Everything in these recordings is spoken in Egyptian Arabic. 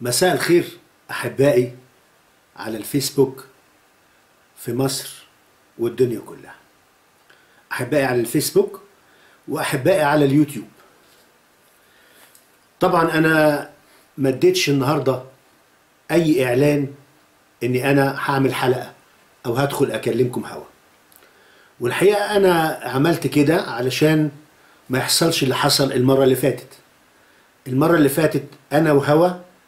مساء الخير احبائي على الفيسبوك في مصر والدنيا كلها احبائي على الفيسبوك واحبائي على اليوتيوب طبعا انا ما اديتش النهارده اي اعلان اني انا هعمل حلقه او هدخل اكلمكم هوا والحقيقه انا عملت كده علشان ما يحصلش اللي حصل المره اللي فاتت المره اللي فاتت انا وهوا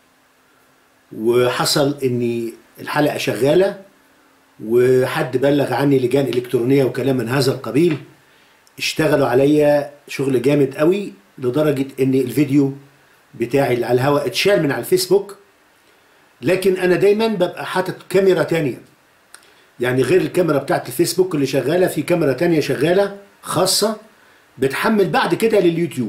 وحصل اني الحلقه شغاله وحد بلغ عني لجان الكترونيه وكلام من هذا القبيل اشتغلوا عليا شغل جامد قوي لدرجه ان الفيديو بتاعي اللي على الهواء اتشال من على الفيسبوك لكن انا دايما ببقى حاطط كاميرا تانية يعني غير الكاميرا بتاعت الفيسبوك اللي شغاله في كاميرا تانية شغاله خاصه بتحمل بعد كده لليوتيوب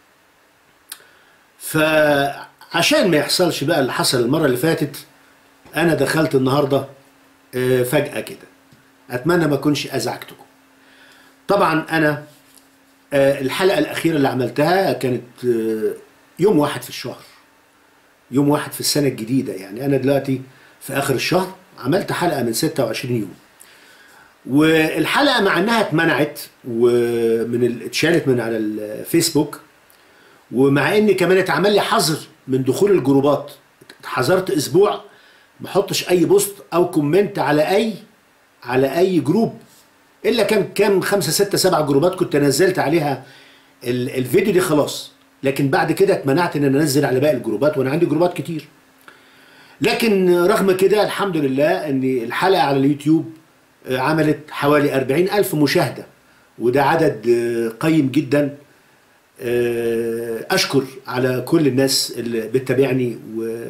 فعشان ما يحصلش بقى اللي حصل المره اللي فاتت انا دخلت النهارده آه، فجاه كده اتمنى ما اكونش ازعجتكم طبعا انا آه، الحلقه الاخيره اللي عملتها كانت آه، يوم واحد في الشهر يوم واحد في السنه الجديده يعني انا دلوقتي في اخر الشهر عملت حلقه من 26 يوم والحلقه مع انها اتمنعت ومن ال- اتشالت من على الفيسبوك ومع ان كمان اتعمل لي حظر من دخول الجروبات حذرت اسبوع ما احطش اي بوست او كومنت على اي على اي جروب الا كان كام خمسة ستة سبعة جروبات كنت نزلت عليها ال- الفيديو دي خلاص لكن بعد كده اتمنعت ان انا انزل على باقي الجروبات وانا عندي جروبات كتير لكن رغم كده الحمد لله ان الحلقة على اليوتيوب آه، عملت حوالي 40 ألف مشاهدة وده عدد آه، قيم جدا آه، أشكر على كل الناس اللي بتتابعني و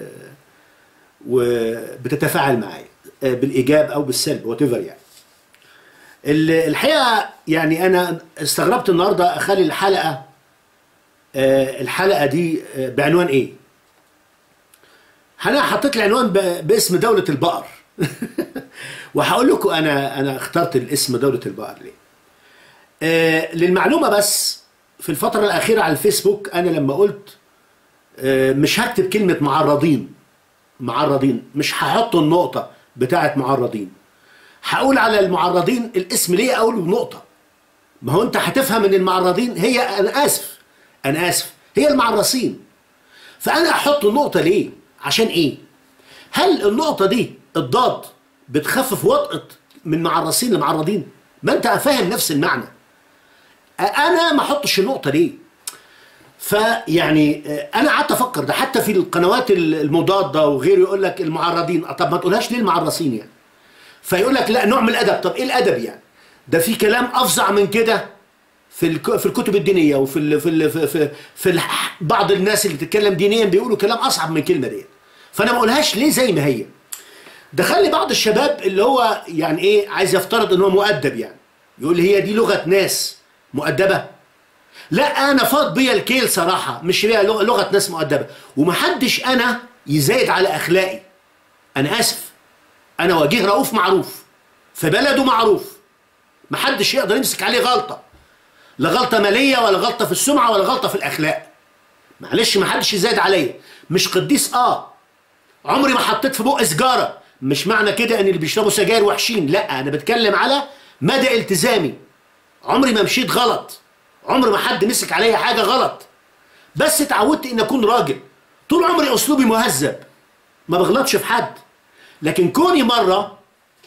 وبتتفاعل معايا آه، بالإيجاب أو بالسلب وات يعني ال- الحقيقة يعني أنا استغربت النهاردة أخلي الحلقة آه، الحلقة دي آه، بعنوان إيه؟ انا حطيت العنوان ب- باسم دولة البقر وهقول لكم انا انا اخترت الاسم دولة البقر ليه آه للمعلومة بس في الفترة الأخيرة على الفيسبوك أنا لما قلت آه مش هكتب كلمة معرضين معرضين مش هحط النقطة بتاعت معرضين هقول على المعرضين الاسم ليه أقوله بنقطة ما هو أنت هتفهم إن المعرضين هي أنا آسف أنا آسف هي المعرصين فانا احط النقطه ليه عشان ايه هل النقطه دي الضاد بتخفف وطأة من معرصين لمعرضين ما انت فاهم نفس المعنى انا ما احطش النقطه ليه فيعني آه، انا قعدت افكر ده حتى في القنوات المضاده وغيره يقول لك المعرضين طب ما تقولهاش ليه المعرصين يعني فيقول لك لا نوع من الادب طب ايه الادب يعني ده في كلام افظع من كده في الك- في الكتب الدينيه وفي ال في ال في, في, في ال بعض الناس اللي بتتكلم دينيا بيقولوا كلام اصعب من الكلمه دي فانا ما اقولهاش ليه زي ما هي دخل لي بعض الشباب اللي هو يعني ايه عايز يفترض ان هو مؤدب يعني يقول هي دي لغه ناس مؤدبه لا انا فاض بيا الكيل صراحه مش هي لغه لغة ناس مؤدبه ومحدش انا يزايد على اخلاقي انا اسف انا وجيه رؤوف معروف في بلده معروف محدش يقدر يمسك عليه غلطه لا غلطه ماليه ولا غلطه في السمعه ولا غلطه في الاخلاق معلش ما حدش يزايد عليا مش قديس اه عمري ما حطيت في بق سجاره مش معنى كده ان اللي بيشربوا سجاير وحشين لا انا بتكلم على مدى التزامي عمري ما مشيت غلط عمر ما حد مسك عليا حاجه غلط بس اتعودت ان اكون راجل طول عمري اسلوبي مهذب ما بغلطش في حد لكن كوني مره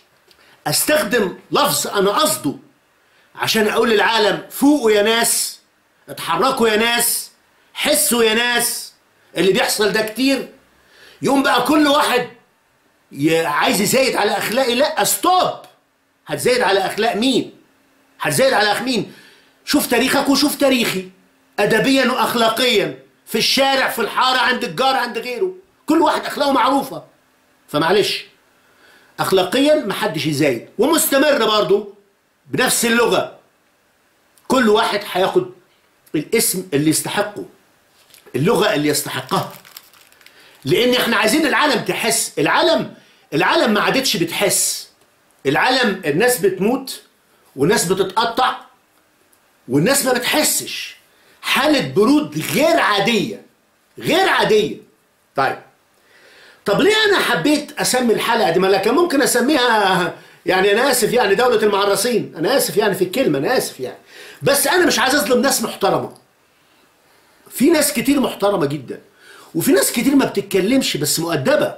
استخدم لفظ انا قصده عشان اقول للعالم فوقوا يا ناس اتحركوا يا ناس حسوا يا ناس اللي بيحصل ده كتير يقوم بقى كل واحد ي- عايز يزايد على اخلاقي لا ستوب هتزايد على اخلاق مين هتزايد على اخلاق مين شوف تاريخك وشوف تاريخي ادبيا واخلاقيا في الشارع في الحاره عند الجار عند غيره كل واحد اخلاقه معروفه فمعلش اخلاقيا محدش يزايد ومستمر برضو بنفس اللغه كل واحد هياخد الاسم اللي يستحقه اللغه اللي يستحقها لان احنا عايزين العالم تحس العالم العالم ما عادتش بتحس العالم الناس بتموت والناس بتتقطع والناس ما بتحسش حالة برود غير عادية غير عادية طيب طب ليه انا حبيت اسمي الحلقه دي ما أنا كان ممكن اسميها يعني انا اسف يعني دوله المعرسين انا اسف يعني في الكلمه انا اسف يعني بس انا مش عايز اظلم ناس محترمه في ناس كتير محترمه جدا وفي ناس كتير ما بتتكلمش بس مؤدبه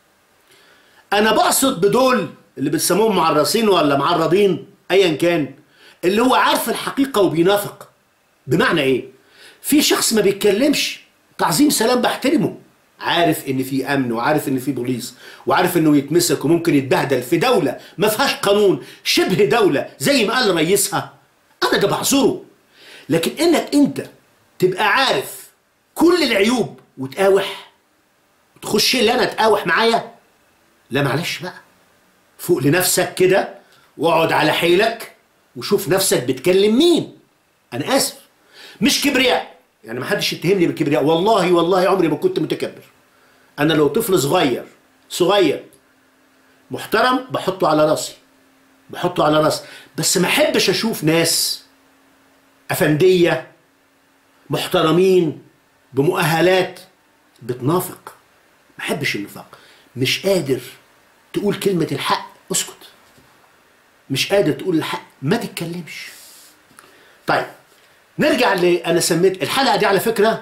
انا بقصد بدول اللي بتسموهم معرسين ولا معرضين ايا كان اللي هو عارف الحقيقه وبينافق بمعنى ايه في شخص ما بيتكلمش تعظيم سلام بحترمه عارف ان في امن وعارف ان في بوليس وعارف انه يتمسك وممكن يتبهدل في دوله ما فيهاش قانون شبه دوله زي ما قال رئيسها انا ده بعذره لكن انك انت تبقى عارف كل العيوب وتقاوح وتخش اللي انا تقاوح معايا لا معلش بقى فوق لنفسك كده واقعد على حيلك وشوف نفسك بتكلم مين انا اسف مش كبرياء يعني ما حدش يتهمني بالكبرياء والله والله عمري ما كنت متكبر انا لو طفل صغير صغير محترم بحطه على راسي بحطه على راسي بس ما احبش اشوف ناس افنديه محترمين بمؤهلات بتنافق ما احبش النفاق مش قادر تقول كلمه الحق اسكت مش قادر تقول الحق ما تتكلمش طيب نرجع ل انا سميت الحلقه دي على فكره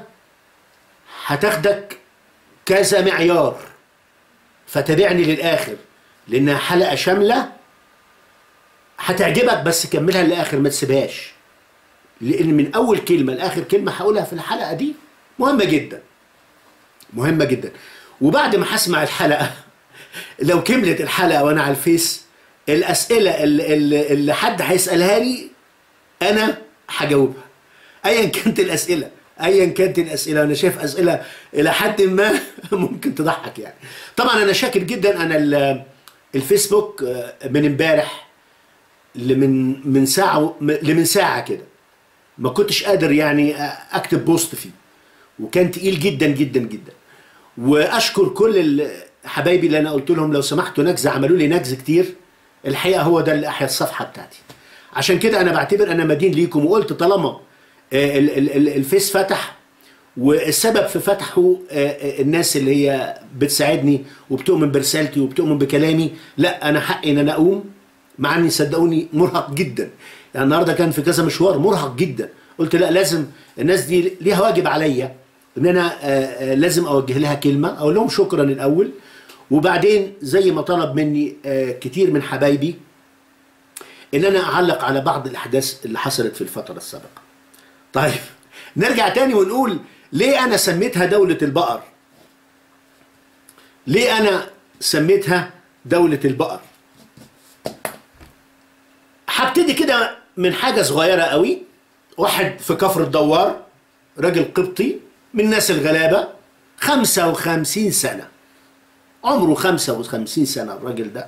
هتاخدك كذا معيار فتابعني للاخر لانها حلقه شامله هتعجبك بس كملها للاخر ما تسيبهاش لان من اول كلمه لاخر كلمه هقولها في الحلقه دي مهمه جدا مهمه جدا وبعد ما هسمع الحلقه لو كملت الحلقه وانا على الفيس الاسئله اللي, اللي, اللي حد هيسالها لي انا هجاوبها ايا كانت الاسئله ايا كانت الاسئله انا شايف اسئله الى حد ما ممكن تضحك يعني طبعا انا شاكر جدا انا ال- الفيسبوك آه، من امبارح لمن من ساعه لمن ساعه كده ما كنتش قادر يعني اكتب بوست فيه وكان تقيل جدا جدا جدا واشكر كل ال- حبايبي اللي انا قلت لهم لو سمحتوا نجزه عملوا لي نجز كتير الحقيقه هو ده اللي احيا الصفحه بتاعتي عشان كده انا بعتبر انا مدين ليكم وقلت طالما آه، ال- ال- ال- الفيس فتح والسبب في فتحه آه، آه، الناس اللي هي بتساعدني وبتؤمن برسالتي وبتؤمن بكلامي لا انا حقي ان انا اقوم مع اني صدقوني مرهق جدا يعني النهارده كان في كذا مشوار مرهق جدا قلت لا لازم الناس دي ليها واجب عليا ان انا آه، آه، لازم اوجه لها كلمه اقول لهم شكرا الاول وبعدين زي ما طلب مني آه، كتير من حبايبي ان انا اعلق على بعض الاحداث اللي حصلت في الفتره السابقه طيب نرجع تاني ونقول ليه انا سميتها دولة البقر ليه انا سميتها دولة البقر هبتدي كده من حاجة صغيرة قوي واحد في كفر الدوار راجل قبطي من الناس الغلابة 55 سنة عمره 55 سنة الراجل ده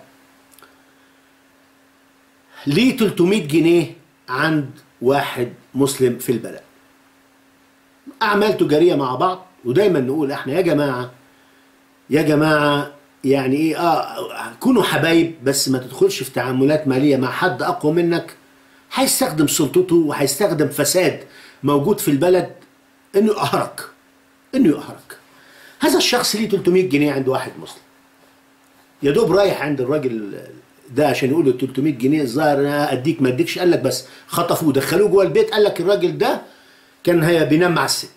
ليه 300 جنيه عند واحد مسلم في البلد اعمال تجاريه مع بعض ودايما نقول احنا يا جماعه يا جماعه يعني ايه اه كونوا حبايب بس ما تدخلش في تعاملات ماليه مع حد اقوى منك هيستخدم سلطته وهيستخدم فساد موجود في البلد انه يقهرك انه يقهرك هذا الشخص ليه 300 جنيه عند واحد مسلم يا دوب رايح عند الراجل ده عشان يقول له 300 جنيه الظاهر انا اديك ما اديكش قال لك بس خطفوه دخلوه جوه البيت قال لك الراجل ده كان هي بينام مع الست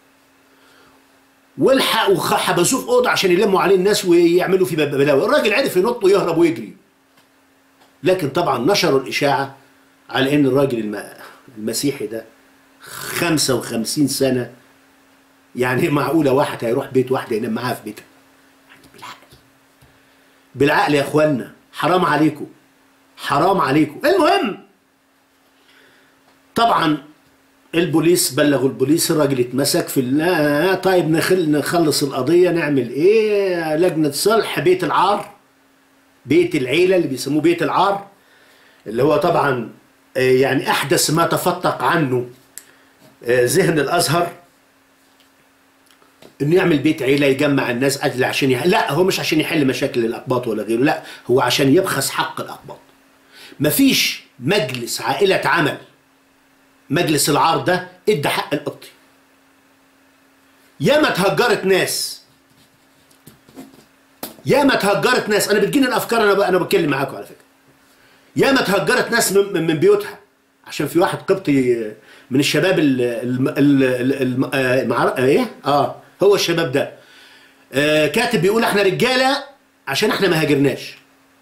والحق وحبسوه في اوضه عشان يلموا عليه الناس ويعملوا فيه بلاوي الراجل عرف ينط ويهرب ويجري لكن طبعا نشروا الاشاعه على ان الراجل الم... المسيحي ده 55 سنه يعني معقوله واحد هيروح بيت واحده ينام معاها في بيتها يعني بالعقل بالعقل يا اخوانا حرام عليكم حرام عليكم المهم طبعا البوليس بلغوا البوليس الراجل اتمسك في ال- آه طيب نخل نخلص القضيه نعمل ايه لجنه صلح بيت العار بيت العيله اللي بيسموه بيت العار اللي هو طبعا آه، يعني احدث ما تفتق عنه آه، ذهن الازهر انه يعمل بيت عيله يجمع الناس اجل عشان يح... لا هو مش عشان يحل مشاكل الاقباط ولا غيره لا هو عشان يبخس حق الاقباط مفيش مجلس عائله عمل مجلس العار ده ادى حق القبطي ياما اتهجرت ناس ياما تهجرت ناس انا بتجيني الافكار انا ب... انا بتكلم معاكم على فكره ياما تهجرت ناس من, من من بيوتها عشان في واحد قبطي من الشباب ال ال ال ال ال مع... ايه اه هو الشباب ده آه كاتب بيقول احنا رجاله عشان احنا ما هاجرناش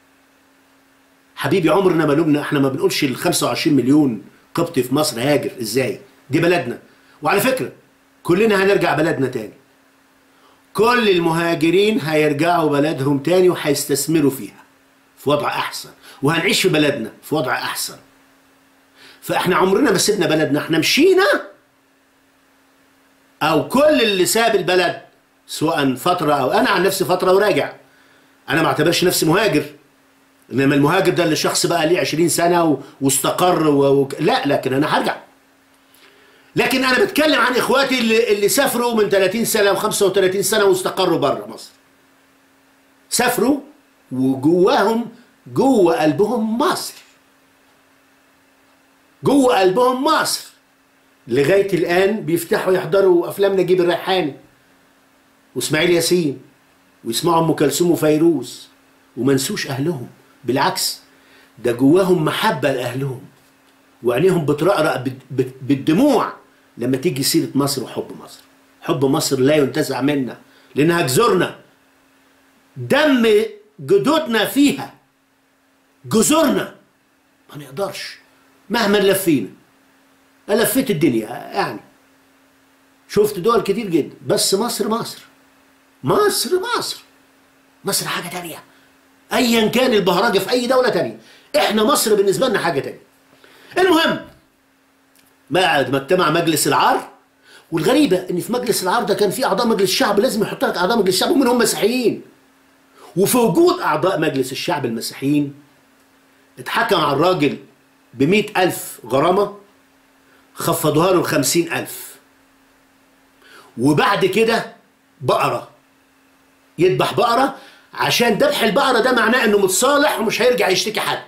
حبيبي عمرنا ما لومنا احنا ما بنقولش ال 25 مليون قبطي في مصر هاجر ازاي دي بلدنا وعلى فكره كلنا هنرجع بلدنا تاني كل المهاجرين هيرجعوا بلدهم تاني وهيستثمروا فيها في وضع احسن وهنعيش في بلدنا في وضع احسن فاحنا عمرنا ما سيبنا بلدنا احنا مشينا او كل اللي ساب البلد سواء فتره او انا عن نفسي فتره وراجع انا ما اعتبرش نفسي مهاجر انما المهاجر ده اللي شخص بقى ليه 20 سنه و... واستقر و... و... لا لكن انا هرجع لكن انا بتكلم عن اخواتي اللي, اللي سافروا من 30 سنه و35 سنه واستقروا بره مصر سافروا وجواهم جوه قلبهم مصر جوه قلبهم مصر لغايه الان بيفتحوا يحضروا افلام نجيب الريحاني واسماعيل ياسين ويسمعوا ام كلثوم وفيروز وما نسوش اهلهم بالعكس ده جواهم محبه لاهلهم وعينيهم بترقرق بالدموع لما تيجي سيره مصر وحب مصر حب مصر لا ينتزع منا لانها جذورنا دم جدودنا فيها جذورنا ما نقدرش مهما لفينا لفيت الدنيا يعني شفت دول كتير جدا بس مصر مصر مصر مصر مصر حاجه تانية ايا كان البهرجه في اي دوله تانية احنا مصر بالنسبه لنا حاجه تانية المهم بعد ما اجتمع مجلس العار والغريبه ان في مجلس العار ده كان في اعضاء مجلس الشعب لازم يحط لك اعضاء مجلس الشعب ومنهم مسيحيين وفي وجود اعضاء مجلس الشعب المسيحيين اتحكم على الراجل بمئة ألف غرامة خفضوها له بخمسين ألف وبعد كده بقرة يذبح بقرة عشان ذبح البقرة ده معناه انه متصالح ومش هيرجع يشتكي حد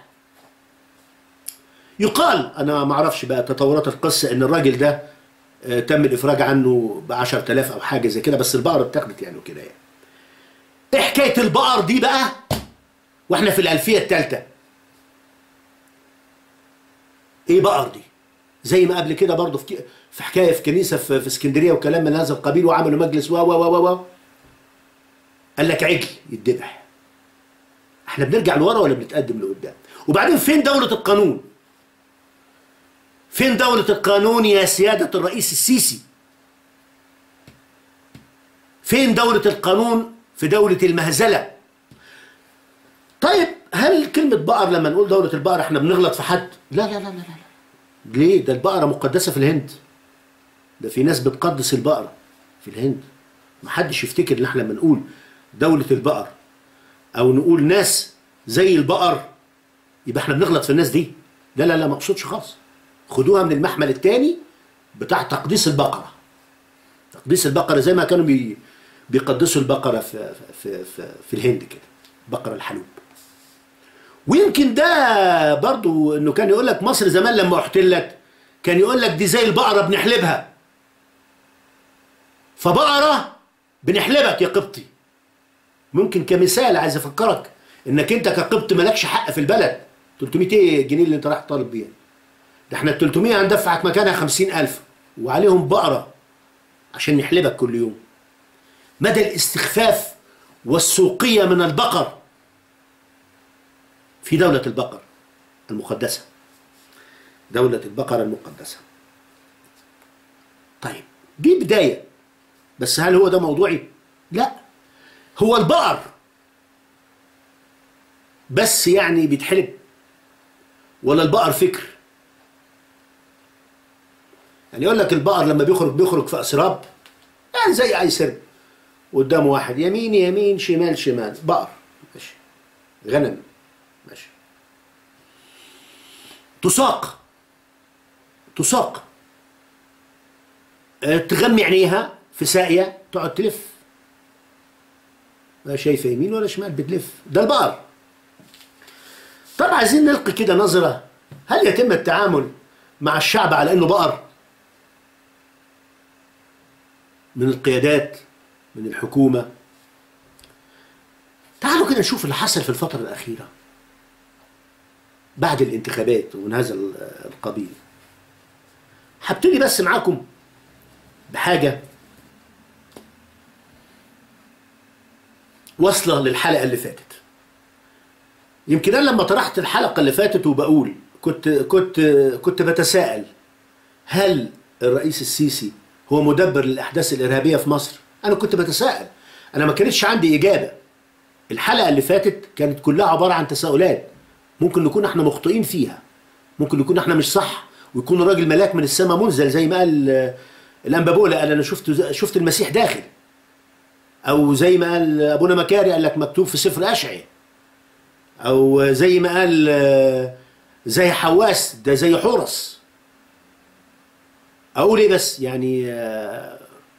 يقال انا ما اعرفش بقى تطورات القصة ان الراجل ده آه، تم الافراج عنه ب 10000 او حاجة زي كده بس البقرة اتاخدت يعني وكده يعني ايه حكاية البقر دي بقى واحنا في الالفية الثالثة ايه بقر دي زي ما قبل كده برضه في في حكايه في كنيسه في, في اسكندريه وكلام من هذا القبيل وعملوا مجلس و و و و قال لك عجل يتذبح احنا بنرجع لورا ولا بنتقدم لقدام وبعدين فين دولة القانون فين دولة القانون يا سيادة الرئيس السيسي فين دولة القانون في دولة المهزلة طيب هل كلمة بقر لما نقول دولة البقر احنا بنغلط في حد لا لا لا لا لا ليه ده البقرة مقدسة في الهند ده في ناس بتقدس البقرة في الهند محدش يفتكر ان احنا لما نقول دولة البقر او نقول ناس زي البقر يبقى احنا بنغلط في الناس دي لا لا لا ما اقصدش خالص خدوها من المحمل الثاني بتاع تقديس البقرة تقديس البقرة زي ما كانوا بي بيقدسوا البقرة في في في, في الهند كده بقرة الحلوب ويمكن ده برضو انه كان يقول لك مصر زمان لما احتلت كان يقول لك دي زي البقرة بنحلبها فبقرة بنحلبك يا قبطي ممكن كمثال عايز افكرك انك انت كقبط مالكش حق في البلد 300 ايه جنيه اللي انت رايح طالب بيها ده احنا ال 300 هندفعك مكانها 50000 وعليهم بقرة عشان نحلبك كل يوم مدى الاستخفاف والسوقية من البقر في دولة البقر المقدسة دولة البقرة المقدسة طيب دي بداية بس هل هو ده موضوعي؟ لا هو البقر بس يعني بيتحلب ولا البقر فكر يعني يقول لك البقر لما بيخرج بيخرج في اسراب يعني زي اي سرب قدامه واحد يمين يمين شمال شمال بقر ماشي غنم ماشي تساق تساق أه، تغمي عينيها في ساقية تقعد تلف لا شايفة يمين ولا شمال بتلف ده البقر طب عايزين نلقي كده نظرة هل يتم التعامل مع الشعب على انه بقر من القيادات من الحكومة تعال تعالوا كده نشوف اللي حصل في الفترة الأخيرة بعد الانتخابات ومن هذا ال- القبيل هبتدي بس معاكم بحاجة واصلة للحلقة اللي فاتت يمكن أنا لما طرحت الحلقة اللي فاتت وبقول كنت كنت كنت بتساءل هل الرئيس السيسي هو مدبر للأحداث الإرهابية في مصر؟ أنا كنت بتساءل أنا ما كانتش عندي إجابة الحلقة اللي فاتت كانت كلها عبارة عن تساؤلات ممكن نكون احنا مخطئين فيها ممكن نكون احنا مش صح ويكون الراجل ملاك من السماء منزل زي ما قال آه، الانبابولا قال انا شفت شفت المسيح داخل او زي ما قال ابونا مكاري قال لك مكتوب في سفر اشعياء او زي ما قال آه، زي حواس ده زي حورس اقول ايه بس يعني آه،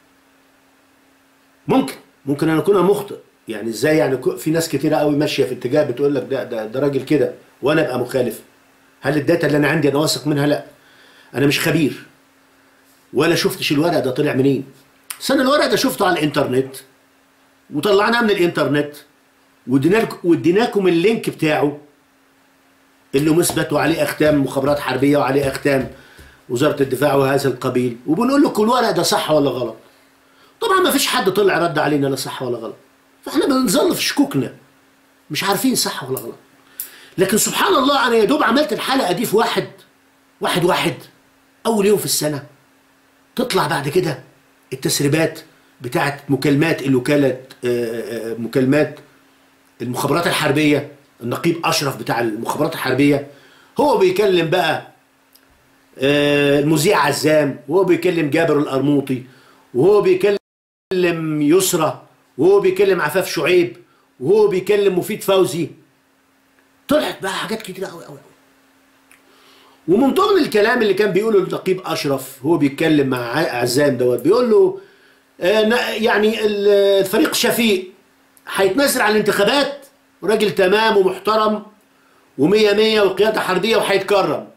ممكن ممكن انا اكون مخطئ يعني ازاي يعني كو- في ناس كتيره قوي ماشيه في اتجاه بتقول لك ده ده, ده راجل كده وانا ابقى مخالف هل الداتا اللي انا عندي انا واثق منها لا انا مش خبير ولا شفتش الورق ده طلع منين بس انا الورق ده شفته على الانترنت وطلعناه من الانترنت واديناك- واديناكم اللينك بتاعه اللي مثبت وعليه اختام مخابرات حربيه وعليه اختام وزاره الدفاع وهذا القبيل وبنقول لكم الورق ده صح ولا غلط طبعا ما فيش حد طلع رد علينا لا صح ولا غلط فاحنا بنظل في شكوكنا مش عارفين صح ولا غلط لكن سبحان الله انا يا دوب عملت الحلقه دي في واحد واحد واحد اول يوم في السنه تطلع بعد كده التسريبات بتاعت مكالمات الوكاله آه، آه، آه، مكالمات المخابرات الحربيه النقيب اشرف بتاع المخابرات الحربيه هو بيكلم بقى آه، المذيع عزام وهو بيكلم جابر القرموطي وهو بيكلم يسرى وهو بيكلم عفاف شعيب وهو بيكلم مفيد فوزي طلعت بقى حاجات كتير قوي قوي ومن ضمن الكلام اللي كان بيقوله النقيب اشرف هو بيتكلم مع ع- عزام دوت بيقول له آه، ن- يعني ال- الفريق شفيق هيتنازل على الانتخابات راجل تمام ومحترم ومية مية وقيادة حربية وهيتكرم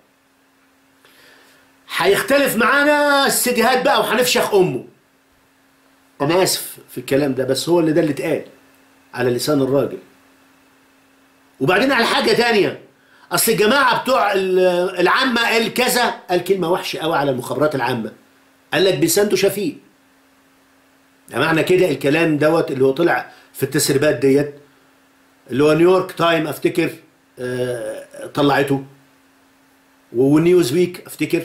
هيختلف معانا السيديهات بقى وهنفشخ امه انا اسف في الكلام ده بس هو اللي ده اللي اتقال على لسان الراجل وبعدين على حاجه تانية اصل الجماعه بتوع ال- العامه قال كذا قال كلمه وحشه قوي على المخابرات العامه قال لك بيساندوا شفيق ده معنى كده الكلام دوت اللي هو طلع في التسريبات ديت اللي هو نيويورك تايم افتكر آه، طلعته ونيوز ويك افتكر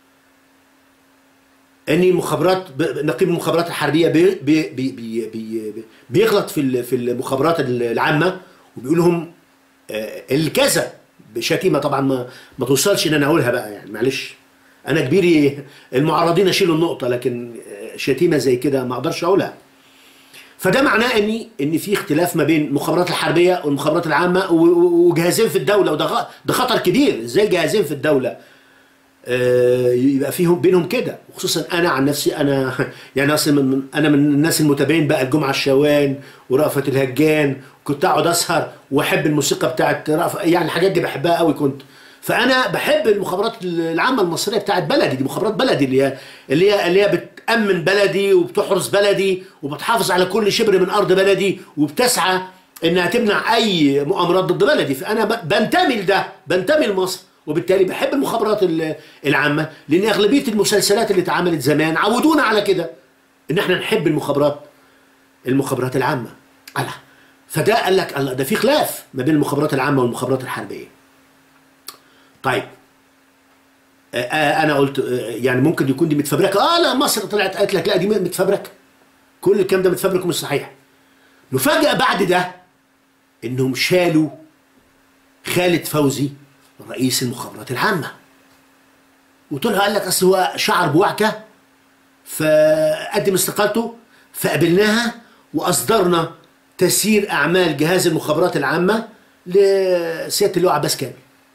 ان المخابرات ب- نقيب المخابرات الحربيه بي بي بي بي بي بيغلط في ال- في المخابرات العامه وبيقول لهم آه، الكذا بشتيمه طبعا ما ما توصلش ان انا اقولها بقى يعني معلش انا كبيري المعارضين اشيلوا النقطه لكن آه، شتيمه زي كده ما اقدرش اقولها فده معناه ان ان في اختلاف ما بين المخابرات الحربيه والمخابرات العامه و- و- وجهازين في الدوله وده غ- ده خطر كبير ازاي جهازين في الدوله آه، يبقى فيهم بينهم كده وخصوصا انا عن نفسي انا يعني اصلا من من- انا من الناس المتابعين بقى الجمعه الشوان ورأفت الهجان كنت اقعد اسهر واحب الموسيقى بتاعت رأفت يعني الحاجات دي بحبها قوي كنت فانا بحب المخابرات العامه المصريه بتاعت بلدي دي مخابرات بلدي اللي هي اللي هي اللي هي بتامن بلدي وبتحرس بلدي وبتحافظ على كل شبر من ارض بلدي وبتسعى انها تمنع اي مؤامرات ضد بلدي فانا ب- بنتمي لده بنتمي لمصر وبالتالي بحب المخابرات ال- العامه لان اغلبيه المسلسلات اللي اتعملت زمان عودونا على كده ان احنا نحب المخابرات المخابرات العامه الله فده قال لك الله ده في خلاف ما بين المخابرات العامه والمخابرات الحربيه طيب آه، آه، انا قلت آه، يعني ممكن يكون دي متفبركه اه لا مصر طلعت قالت لك لا دي متفبركه كل الكلام ده متفبرك ومش صحيح نفاجأ بعد ده انهم شالوا خالد فوزي رئيس المخابرات العامه وطلع قال لك اصل هو شعر بوعكه فقدم استقالته فقبلناها واصدرنا تسيير اعمال جهاز المخابرات العامه لسياده اللواء عباس كامل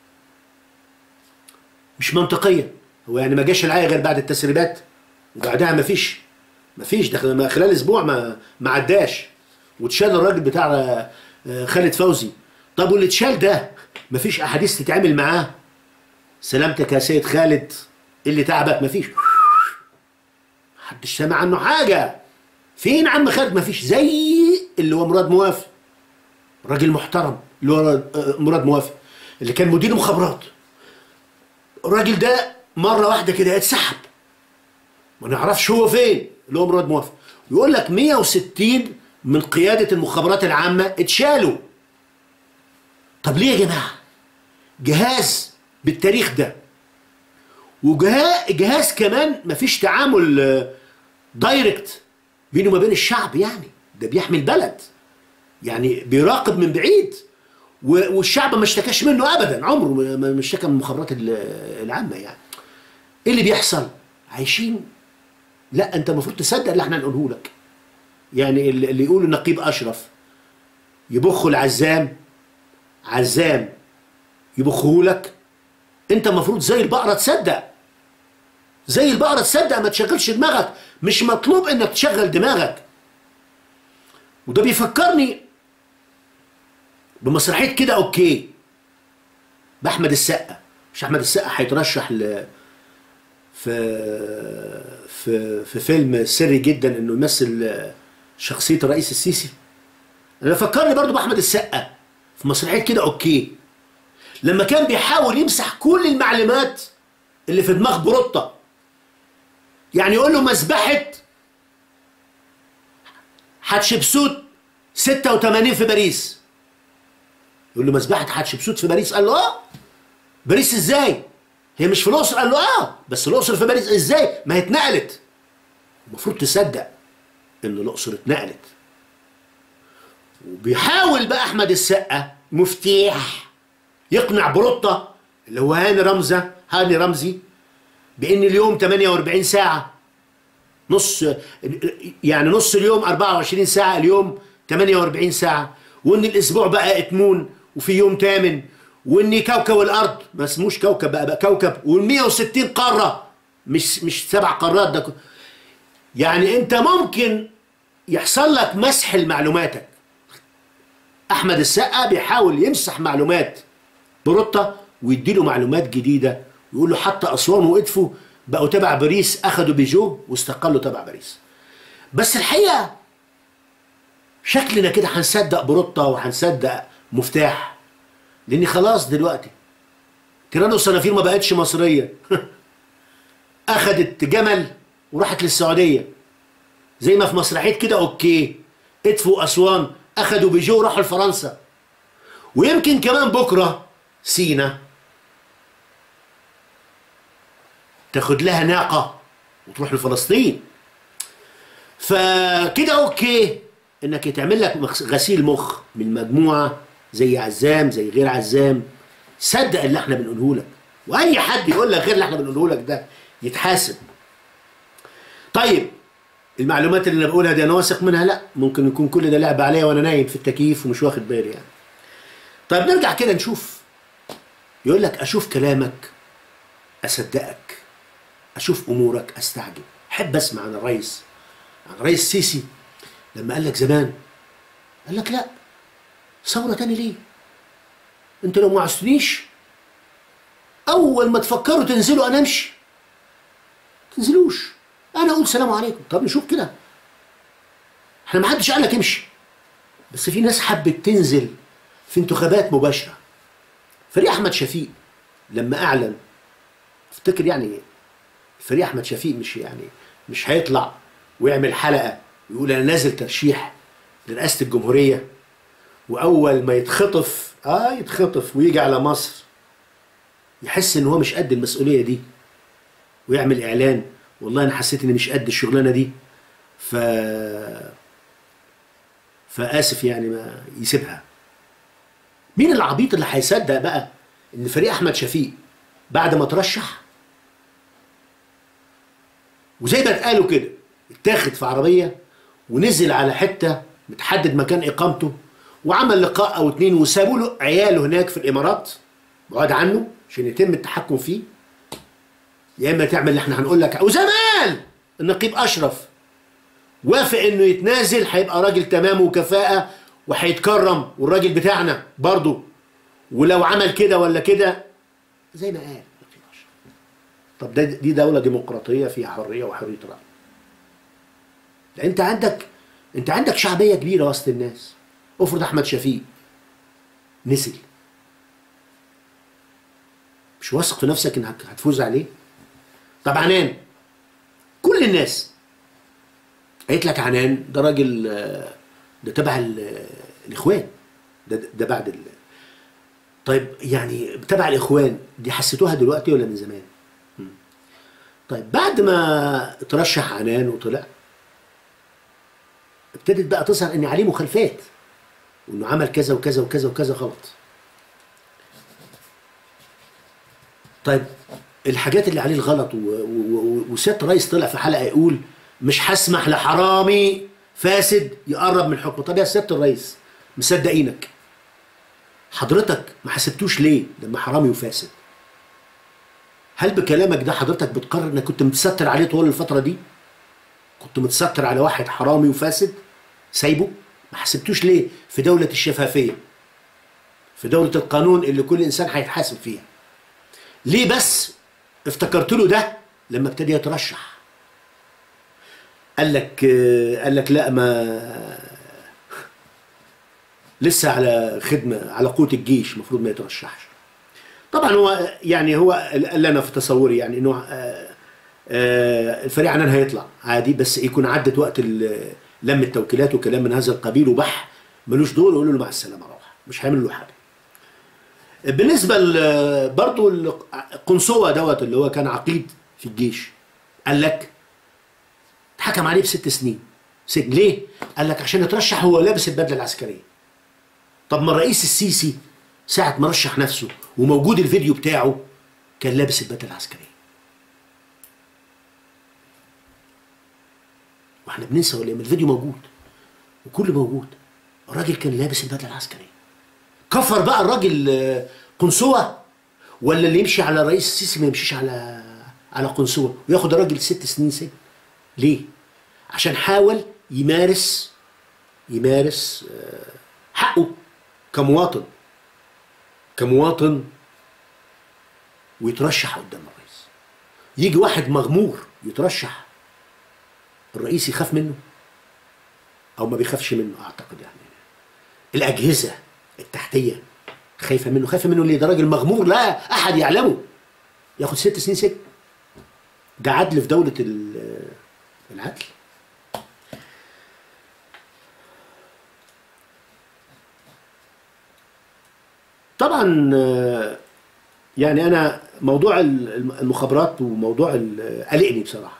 مش منطقيه هو يعني ما جاش العيا غير بعد التسريبات وبعدها ما فيش ما فيش ده ما- خلال اسبوع ما ما عداش واتشال الراجل بتاع آه، خالد فوزي طب واللي اتشال ده ما فيش احاديث تتعمل معاه سلامتك يا سيد خالد إيه اللي تعبك ما فيش محدش سامع عنه حاجه فين عم خالد ما فيش زي اللي هو مراد موافق راجل محترم اللي هو آه، مراد موافق اللي كان مدير مخابرات الراجل ده مره واحده كده اتسحب ما نعرفش هو فين اللي هو مراد موافق يقول لك 160 من قياده المخابرات العامه اتشالوا طب ليه يا جماعه جهاز بالتاريخ ده وجهاز جهاز كمان مفيش تعامل آه، دايركت بينه وما بين الشعب يعني ده بيحمي البلد يعني بيراقب من بعيد و- والشعب ما اشتكاش منه ابدا عمره ما- ما ما اشتكى من المخابرات ال- العامه يعني ايه اللي بيحصل عايشين لا انت المفروض تصدق اللي احنا نقوله لك يعني اللي اللي يقول النقيب اشرف يبخوا العزام عزام يبخوه لك انت المفروض زي البقره تصدق زي البقره تصدق ما تشغلش دماغك مش مطلوب انك تشغل دماغك وده بيفكرني بمسرحيه كده اوكي باحمد السقا مش احمد السقا هيترشح ل في في في فيلم سري جدا انه يمثل شخصيه الرئيس السيسي انا فكرني برضو باحمد السقا في مسرحيه كده اوكي لما كان بيحاول يمسح كل المعلومات اللي في دماغ بروطه يعني يقول له مذبحه حتشبسوت 86 في باريس يقول له مذبحه حتشبسوت في باريس قال له اه باريس ازاي هي مش في الاقصر قال له اه بس الاقصر في باريس ازاي ما هي اتنقلت المفروض تصدق ان الاقصر اتنقلت وبيحاول بقى احمد السقا مفتيح يقنع بروطه اللي هو هاني رمزه هاني رمزي بان اليوم 48 ساعه نص يعني نص اليوم 24 ساعه اليوم 48 ساعه وان الاسبوع بقى اتمون وفي يوم تامن وان كوكب الارض ما اسموش كوكب بقى, بقى كوكب وال160 قاره مش مش سبع قارات ده ك- يعني انت ممكن يحصل لك مسح لمعلوماتك احمد السقا بيحاول يمسح معلومات بروتا ويديله معلومات جديده ويقول له حتى اسوان وادفو بقوا تبع باريس اخدوا بيجو واستقلوا تبع باريس بس الحقيقه شكلنا كده هنصدق بروتا وهنصدق مفتاح لان خلاص دلوقتي تيرانو صنافير ما بقتش مصريه اخدت جمل وراحت للسعوديه زي ما في مسرحيه كده اوكي ادفو اسوان اخدوا بيجو وراحوا لفرنسا ويمكن كمان بكره سينا تاخد لها ناقه وتروح لفلسطين فكده اوكي انك يتعمل لك مخ- غسيل مخ من مجموعه زي عزام زي غير عزام صدق اللي احنا بنقوله لك واي حد يقول لك غير اللي احنا بنقوله لك ده يتحاسب طيب المعلومات اللي انا بقولها دي انا واثق منها لا ممكن يكون كل ده لعب عليا وانا نايم في التكييف ومش واخد بالي يعني طيب نرجع كده نشوف يقول لك اشوف كلامك اصدقك اشوف امورك استعجب احب اسمع عن الرئيس عن الرئيس السيسي لما قال لك زمان قال لك لا ثوره تاني ليه انت لو ما عزتنيش اول ما تفكروا تنزلوا انا امشي تنزلوش انا اقول سلام عليكم طب نشوف كده احنا ما حدش قال لك امشي بس في ناس حبت تنزل في انتخابات مباشره فريق احمد شفيق لما اعلن افتكر يعني فريق احمد شفيق مش يعني مش هيطلع ويعمل حلقه ويقول انا نازل ترشيح لرئاسه الجمهوريه واول ما يتخطف اه يتخطف ويجي على مصر يحس ان هو مش قد المسؤوليه دي ويعمل اعلان والله انا حسيت اني مش قد الشغلانه دي ف فاسف يعني ما يسيبها مين العبيط اللي هيصدق بقى ان فريق احمد شفيق بعد ما ترشح وزي ما اتقالوا كده اتاخد في عربيه ونزل على حته متحدد مكان اقامته وعمل لقاء او اتنين وسابوا له عياله هناك في الامارات بعاد عنه عشان يتم التحكم فيه يا اما تعمل اللي احنا هنقول لك وزمان النقيب اشرف وافق انه يتنازل هيبقى راجل تمام وكفاءه وهيتكرم والراجل بتاعنا برضه ولو عمل كده ولا كده زي ما قال النقيب اشرف طب ده دي دوله ديمقراطيه فيها حريه وحريه راي ده انت عندك انت عندك شعبيه كبيره وسط الناس افرض احمد شفيق نزل مش واثق في نفسك انك هتفوز عليه طب عنان كل الناس قالت لك عنان ده راجل آه، ده تبع ال- الاخوان ده ده بعد ال... طيب يعني تبع الاخوان دي حسيتوها دلوقتي ولا من زمان؟ مم. طيب بعد ما ترشح عنان وطلع ابتدت بقى تظهر ان عليه مخالفات وانه عمل كذا وكذا وكذا وكذا غلط طيب الحاجات اللي عليه الغلط و- و- و- وسياده الرئيس طلع في حلقه يقول مش هسمح لحرامي فاسد يقرب من الحكم طب يا سياده الرئيس مصدقينك حضرتك ما حسبتوش ليه لما حرامي وفاسد هل بكلامك ده حضرتك بتقرر انك كنت متستر عليه طول الفتره دي كنت متستر على واحد حرامي وفاسد سايبه ما حسبتوش ليه في دولة الشفافية في دولة القانون اللي كل إنسان هيتحاسب فيها ليه بس افتكرت له ده لما ابتدي يترشح قال لك آه، قال لك لا ما لسه على خدمة على قوت الجيش المفروض ما يترشحش طبعا هو يعني هو اللي انا في تصوري يعني انه آه، آه، الفريق عنان هيطلع عادي بس يكون عدت وقت ال- لم التوكيلات وكلام من هذا القبيل وبح ملوش دور ويقولوا له مع السلامه روح مش هيعمل له حاجه بالنسبه ل- برضو القنصوه دوت اللي هو كان عقيد في الجيش قال لك اتحكم عليه بست سنين سجن ليه؟ قال لك عشان يترشح هو لابس البدله العسكريه طب ما الرئيس السيسي ساعة ما رشح نفسه وموجود الفيديو بتاعه كان لابس البدله العسكريه واحنا بننسى ولا إيه؟ ما الفيديو موجود وكل موجود الراجل كان لابس البدله العسكريه كفر بقى الراجل آه، قنصوه ولا اللي يمشي على رئيس السيسي ما يمشيش على على قنصوه وياخد الراجل ست سنين سجن ليه؟ عشان حاول يمارس يمارس آه، حقه كمواطن كمواطن ويترشح قدام الرئيس يجي واحد مغمور يترشح الرئيس يخاف منه او ما بيخافش منه اعتقد يعني الاجهزه التحتيه خايفه منه خايفه منه ليه ده راجل مغمور لا احد يعلمه ياخد ست سنين سجن ده عدل في دوله ال- العدل طبعا آه، يعني انا موضوع ال- المخابرات وموضوع ال- قلقني بصراحه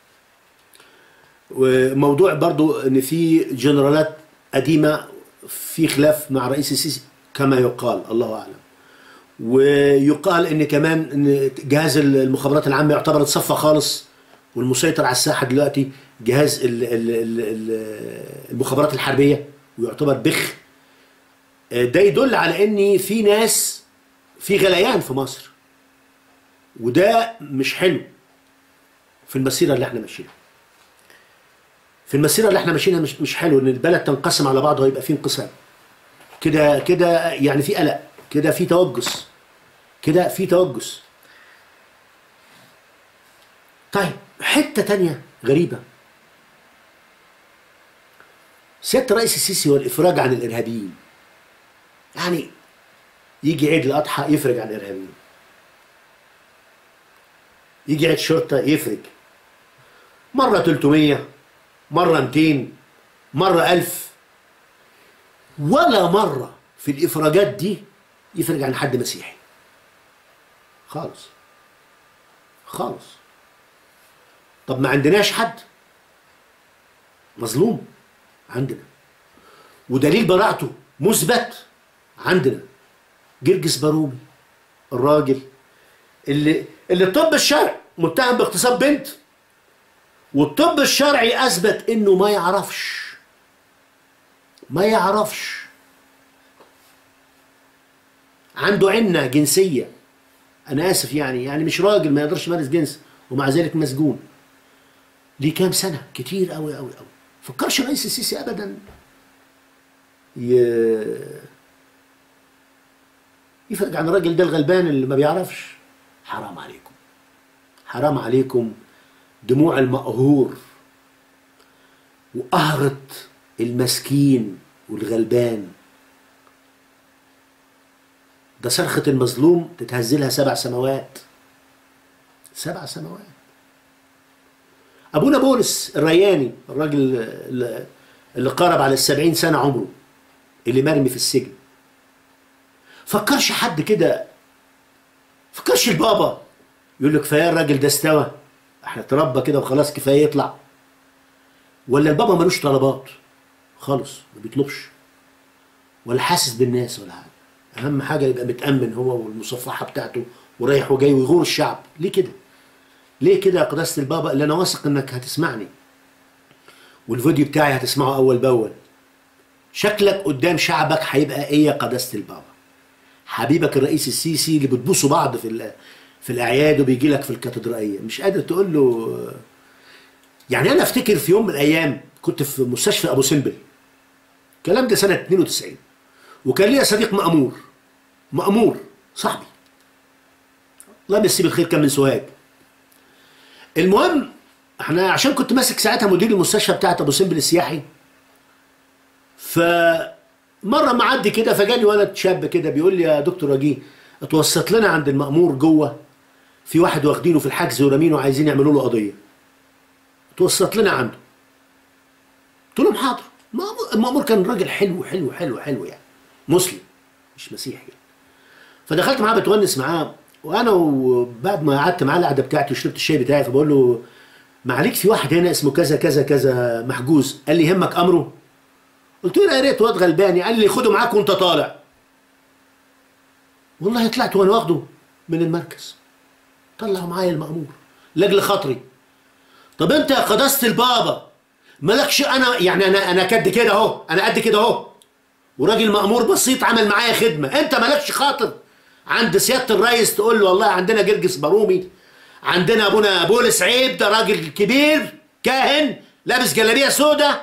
وموضوع برضو ان في جنرالات قديمه في خلاف مع رئيس السيسي كما يقال الله اعلم ويقال ان كمان ان جهاز المخابرات العامه يعتبر اتصفى خالص والمسيطر على الساحه دلوقتي جهاز ال- ال- ال- ال- المخابرات الحربيه ويعتبر بخ ده يدل على ان في ناس في غليان في مصر وده مش حلو في المسيره اللي احنا ماشيينها في المسيره اللي احنا ماشيينها مش مش حلو ان البلد تنقسم على بعضها ويبقى في انقسام كده كده يعني في قلق كده في توجس كده في توجس طيب حته تانية غريبه سياده الرئيس السيسي والافراج عن الارهابيين يعني يجي عيد الاضحى يفرج عن الارهابيين يجي عيد شرطه يفرج مره 300 مره 200 مره 1000 ولا مره في الافراجات دي يفرج عن حد مسيحي خالص خالص طب ما عندناش حد مظلوم عندنا ودليل براءته مثبت عندنا جرجس بارومي الراجل اللي اللي الطب الشرعي متهم باغتصاب بنت والطب الشرعي اثبت انه ما يعرفش ما يعرفش عنده عنة جنسية أنا آسف يعني يعني مش راجل ما يقدرش يمارس جنس ومع ذلك مسجون ليه كام سنة كتير أوي أوي أوي فكرش الرئيس السيسي أبدا ي... يفرج عن الراجل ده الغلبان اللي ما بيعرفش حرام عليكم حرام عليكم دموع المقهور وقهرة المسكين والغلبان ده صرخة المظلوم تتهزلها سبع سماوات سبع سماوات أبونا بولس الرياني الراجل اللي- اللي قارب على السبعين سنة عمره اللي مرمي في السجن فكرش حد كده فكرش البابا يقول له كفايه الراجل ده استوى احنا اتربى كده وخلاص كفايه يطلع ولا البابا ملوش طلبات خالص ما بيطلبش ولا حاسس بالناس ولا حاجه اهم حاجه يبقى متامن هو والمصفحه بتاعته ورايح وجاي ويغور الشعب ليه كده ليه كده يا قداسه البابا اللي انا واثق انك هتسمعني والفيديو بتاعي هتسمعه اول باول شكلك قدام شعبك هيبقى ايه يا قداسه البابا حبيبك الرئيس السيسي اللي بتبوسوا بعض في ال- في الاعياد وبيجي لك في الكاتدرائيه مش قادر تقول له يعني انا افتكر في يوم من الايام كنت في مستشفى ابو سمبل الكلام ده سنه 92 وكان ليا صديق مأمور مأمور صاحبي الله يمسيه بالخير كان من سوهاج المهم احنا عشان كنت ماسك ساعتها مدير المستشفى بتاعت ابو سمبل السياحي فمره معدي كده فجاني ولد شاب كده بيقول لي يا دكتور وجيه اتوسط لنا عند المأمور جوه في واحد واخدينه في الحجز ورامينه وعايزين يعملوا له قضيه اتوسط لنا عنده قلت لهم حاضر المأمور- المأمور كان راجل حلو حلو حلو حلو يعني مسلم مش مسيحي يعني. فدخلت معاه بتونس معاه وانا وبعد ما قعدت معاه القعده بتاعتي وشربت الشاي بتاعي فبقول له معليك في واحد هنا اسمه كذا كذا كذا محجوز قال لي يهمك امره قلت له يا ريت واد غلباني قال لي خده معاك وانت طالع والله طلعت وانا واخده من المركز طلعوا معايا المأمور لاجل خاطري طب انت يا قداسة البابا مالكش انا يعني انا انا قد كده اهو انا قد كده اهو وراجل مأمور بسيط عمل معايا خدمة انت مالكش خاطر عند سيادة الرئيس تقول له والله عندنا جرجس بارومي عندنا ابونا بولس عيب ده راجل كبير كاهن لابس جلابيه سودا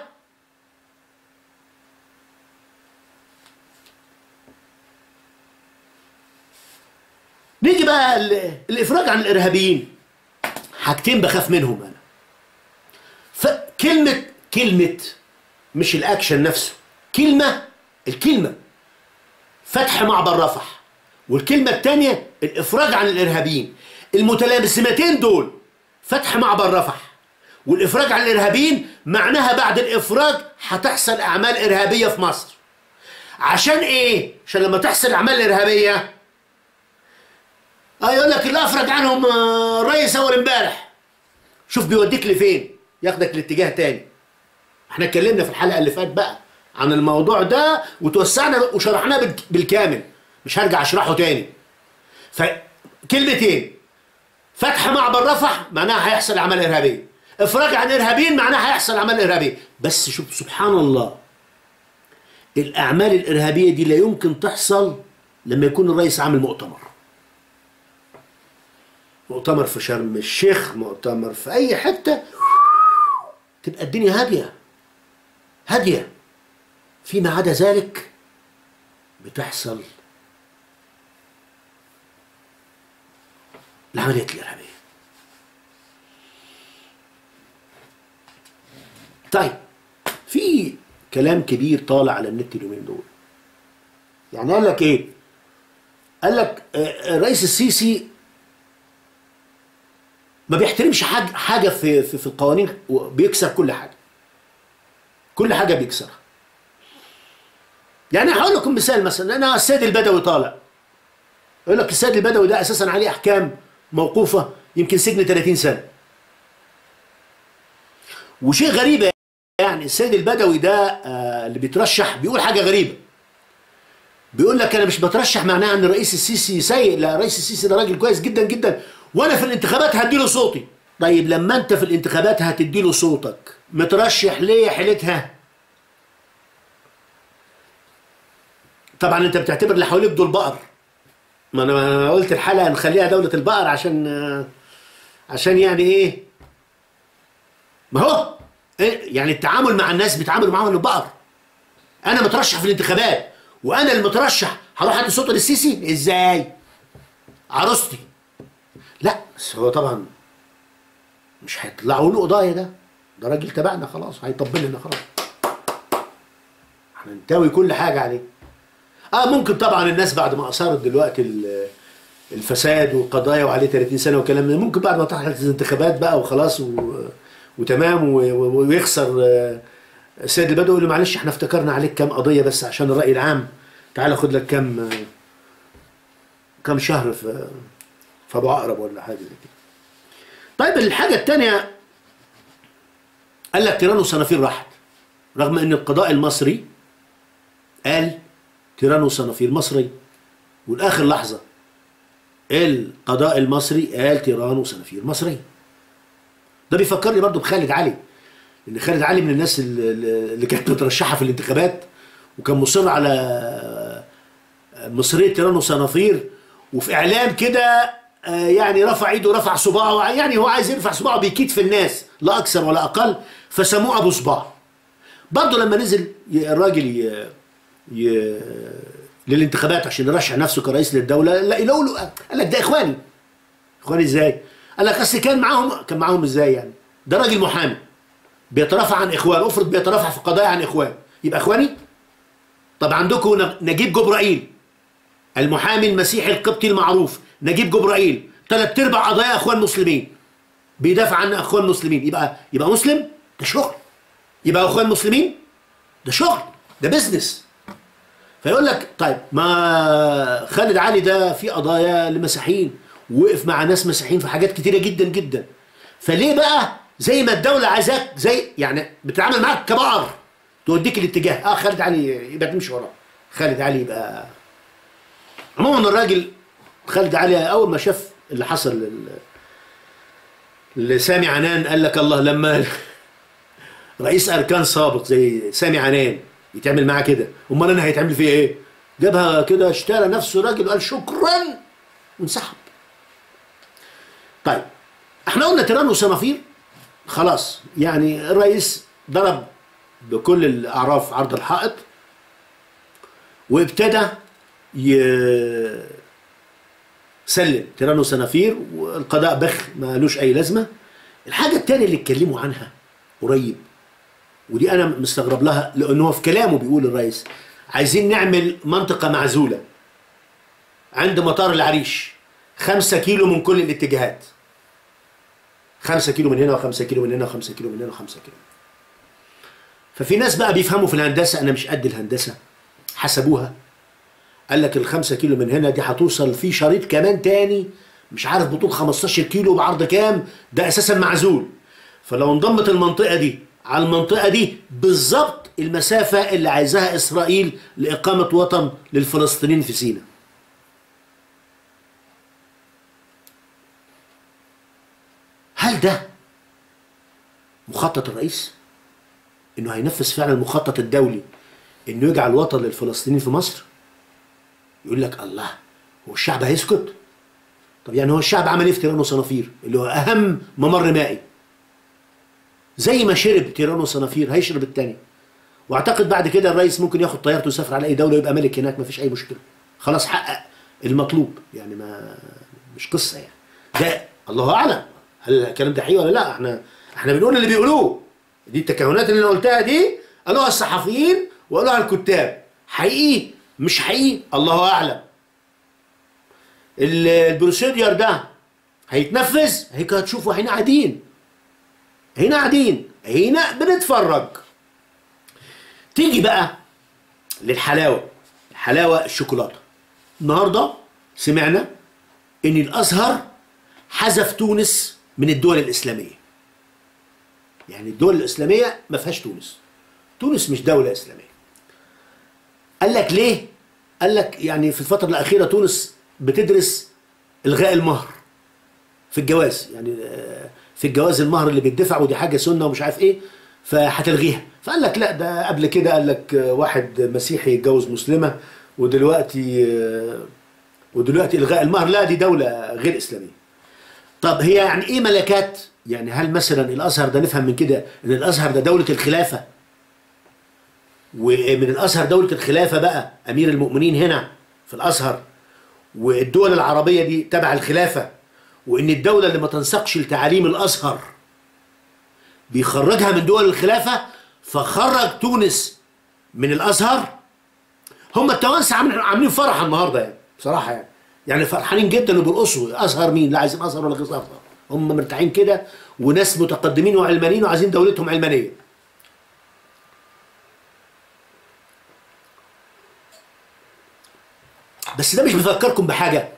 نيجي بقى ال- الافراج عن الارهابيين حاجتين بخاف منهم انا فكلمه كلمه مش الاكشن نفسه كلمه الكلمه فتح معبر رفح والكلمه الثانيه الافراج عن الارهابيين المتلازمتين دول فتح معبر رفح والافراج عن الارهابيين معناها بعد الافراج هتحصل اعمال ارهابيه في مصر عشان ايه عشان لما تحصل اعمال ارهابيه اه يقول لك اللي افرج عنهم آه، الرئيس اول امبارح شوف بيوديك لفين ياخدك لاتجاه تاني احنا اتكلمنا في الحلقه اللي فات بقى عن الموضوع ده وتوسعنا وشرحناه بالك- بالكامل مش هرجع اشرحه تاني فكلمتين فتح معبر رفح معناها هيحصل اعمال ارهابيه افراج عن ارهابيين معناها هيحصل اعمال ارهابيه بس شوف سبحان الله الاعمال الارهابيه دي لا يمكن تحصل لما يكون الرئيس عامل مؤتمر مؤتمر في شرم الشيخ مؤتمر في اي حته تبقى الدنيا هاديه هاديه فيما عدا ذلك بتحصل العمليات الارهابيه طيب في كلام كبير طالع على النت اليومين دول يعني قال لك ايه قال لك آه، الرئيس السيسي ما بيحترمش حاجه حاجه في في, في القوانين وبيكسر كل حاجه كل حاجه بيكسرها يعني هقول لكم مثال مثلا انا السيد البدوي طالع يقول لك السيد البدوي ده اساسا عليه احكام موقوفه يمكن سجن 30 سنه وشيء غريب يعني السيد البدوي ده آه، اللي بيترشح بيقول حاجه غريبه بيقول لك انا مش بترشح معناها ان الرئيس السيسي سيء لا الرئيس السيسي ده راجل كويس جدا جدا وانا في الانتخابات هديله صوتي طيب لما انت في الانتخابات هتديله صوتك مترشح ليه يا حيلتها طبعا انت بتعتبر اللي حواليك دول بقر ما انا قلت الحلقه نخليها دوله البقر عشان آه، عشان يعني ايه ما هو إيه؟ يعني التعامل مع الناس بيتعاملوا معاهم انه بقر انا مترشح في الانتخابات وانا المترشح هروح ادي صوت للسيسي ازاي عروستي لا بس هو طبعا مش هيطلعوا له قضايا ده ده راجل تبعنا خلاص هيطبل لنا خلاص هننتوي كل حاجه عليه اه ممكن طبعا الناس بعد ما اثارت دلوقتي ال- الفساد والقضايا وعليه 30 سنه وكلام من ده، ممكن بعد ما تحصل الانتخابات بقى وخلاص و... وتمام و... و... ويخسر آه، السيد البدوي يقول له معلش احنا افتكرنا عليك كام قضيه بس عشان الراي العام تعال خد لك كام آه، كام شهر في في ابو عقرب ولا حاجه زي كده. طيب الحاجه الثانيه قال لك تيران وصنافير راحت رغم ان القضاء المصري قال تيران وصنافير مصري والاخر لحظه القضاء المصري قال تيران وصنافير مصري ده بيفكرني برضو بخالد علي لان خالد علي من الناس اللي, اللي كانت مترشحه في الانتخابات وكان مصر على مصريه تيران وصنافير وفي اعلام كده آه، يعني رفع ايده رفع صباعه يعني هو عايز يرفع صباعه بيكيد في الناس لا اكثر ولا اقل فسموه ابو صباع برضه لما نزل ي- الراجل ي... ي... للانتخابات عشان يرشح نفسه كرئيس للدوله لا يقولوا له قال لك ده اخواني اخواني ازاي؟ قال لك اصل كان معاهم كان معاهم ازاي يعني؟ ده راجل محامي بيترافع عن اخوان افرض بيترافع في قضايا عن اخوان يبقى اخواني؟ طب عندكم ن- نجيب جبرائيل المحامي المسيحي القبطي المعروف نجيب جبرائيل ثلاث ارباع قضايا اخوان مسلمين بيدافع عن اخوان مسلمين يبقى يبقى مسلم ده شغل يبقى اخوان مسلمين ده شغل ده بزنس فيقول لك طيب ما خالد علي ده في قضايا لمسيحيين وقف مع ناس مسيحيين في حاجات كتيره جدا جدا فليه بقى زي ما الدوله عايزاك زي يعني بتتعامل معاك كبقر توديك الاتجاه اه خالد علي يبقى تمشي وراه خالد علي يبقى عموما الراجل خالد علي اول ما شاف اللي حصل لل- لسامي عنان قال لك الله لما رئيس اركان سابق زي سامي عنان يتعمل معاه كده امال انا هيتعمل فيه ايه جابها كده اشترى نفسه راجل وقال شكرا وانسحب طيب احنا قلنا تيران وصنافير خلاص يعني الرئيس ضرب بكل الاعراف عرض الحائط وابتدى يسلم تيران وصنافير والقضاء بخ ما لوش اي لازمه الحاجه الثانيه اللي اتكلموا عنها قريب ودي انا مستغرب لها لانه هو في كلامه بيقول الرئيس عايزين نعمل منطقه معزوله عند مطار العريش خمسة كيلو من كل الاتجاهات خمسة كيلو من هنا وخمسة كيلو من هنا وخمسة كيلو من هنا وخمسة كيلو ففي ناس بقى بيفهموا في الهندسة أنا مش قد الهندسة حسبوها قال لك الخمسة كيلو من هنا دي هتوصل في شريط كمان تاني مش عارف بطول 15 كيلو بعرض كام ده أساسا معزول فلو انضمت المنطقة دي على المنطقة دي بالظبط المسافة اللي عايزاها إسرائيل لإقامة وطن للفلسطينيين في سيناء هل ده مخطط الرئيس انه هينفذ فعلا المخطط الدولي انه يجعل وطن للفلسطينيين في مصر يقول لك الله هو الشعب هيسكت طب يعني هو الشعب عمل ايه في تيران وصنافير اللي هو اهم ممر مائي زي ما شرب تيران وصنافير هيشرب التاني واعتقد بعد كده الرئيس ممكن ياخد طيارته ويسافر على اي دوله ويبقى ملك هناك مفيش اي مشكله خلاص حقق المطلوب يعني ما مش قصه يعني ده الله اعلم هل الكلام ده حقيقي ولا لا احنا احنا بنقول اللي بيقولوه دي التكهنات اللي انا قلتها دي قالوها الصحفيين وقالوها الكتاب حقيقي مش حقيقي الله اعلم ال- البروسيدير ده هيتنفذ هيك هتشوفوا هنا قاعدين هنا قاعدين هنا بنتفرج تيجي بقى للحلاوه الحلاوه الشوكولاته النهارده سمعنا ان الازهر حذف تونس من الدول الاسلاميه يعني الدول الاسلاميه ما فيهاش تونس تونس مش دوله اسلاميه قال لك ليه قال لك يعني في الفتره الاخيره تونس بتدرس الغاء المهر في الجواز يعني آه، في الجواز المهر اللي بيدفع ودي حاجه سنه ومش عارف ايه فهتلغيها فقال لك لا ده قبل كده قال لك آه، واحد مسيحي يتجوز مسلمه ودلوقتي آه، ودلوقتي الغاء المهر لا دي دوله غير اسلاميه طب هي يعني ايه ملكات يعني هل مثلا الازهر ده نفهم من كده ان الازهر ده دوله الخلافه ومن الازهر دوله الخلافه بقى امير المؤمنين هنا في الازهر والدول العربيه دي تبع الخلافه وان الدوله اللي ما تنسقش لتعاليم الازهر بيخرجها من دول الخلافه فخرج تونس من الازهر هم التوانسه عاملين عاملين فرح النهارده يعني بصراحه يعني يعني فرحانين جدا وبيرقصوا ازهر مين لا عايزين ازهر ولا غير ازهر هم مرتاحين كده وناس متقدمين وعلمانيين وعايزين دولتهم علمانيه بس ده مش بيفكركم بحاجه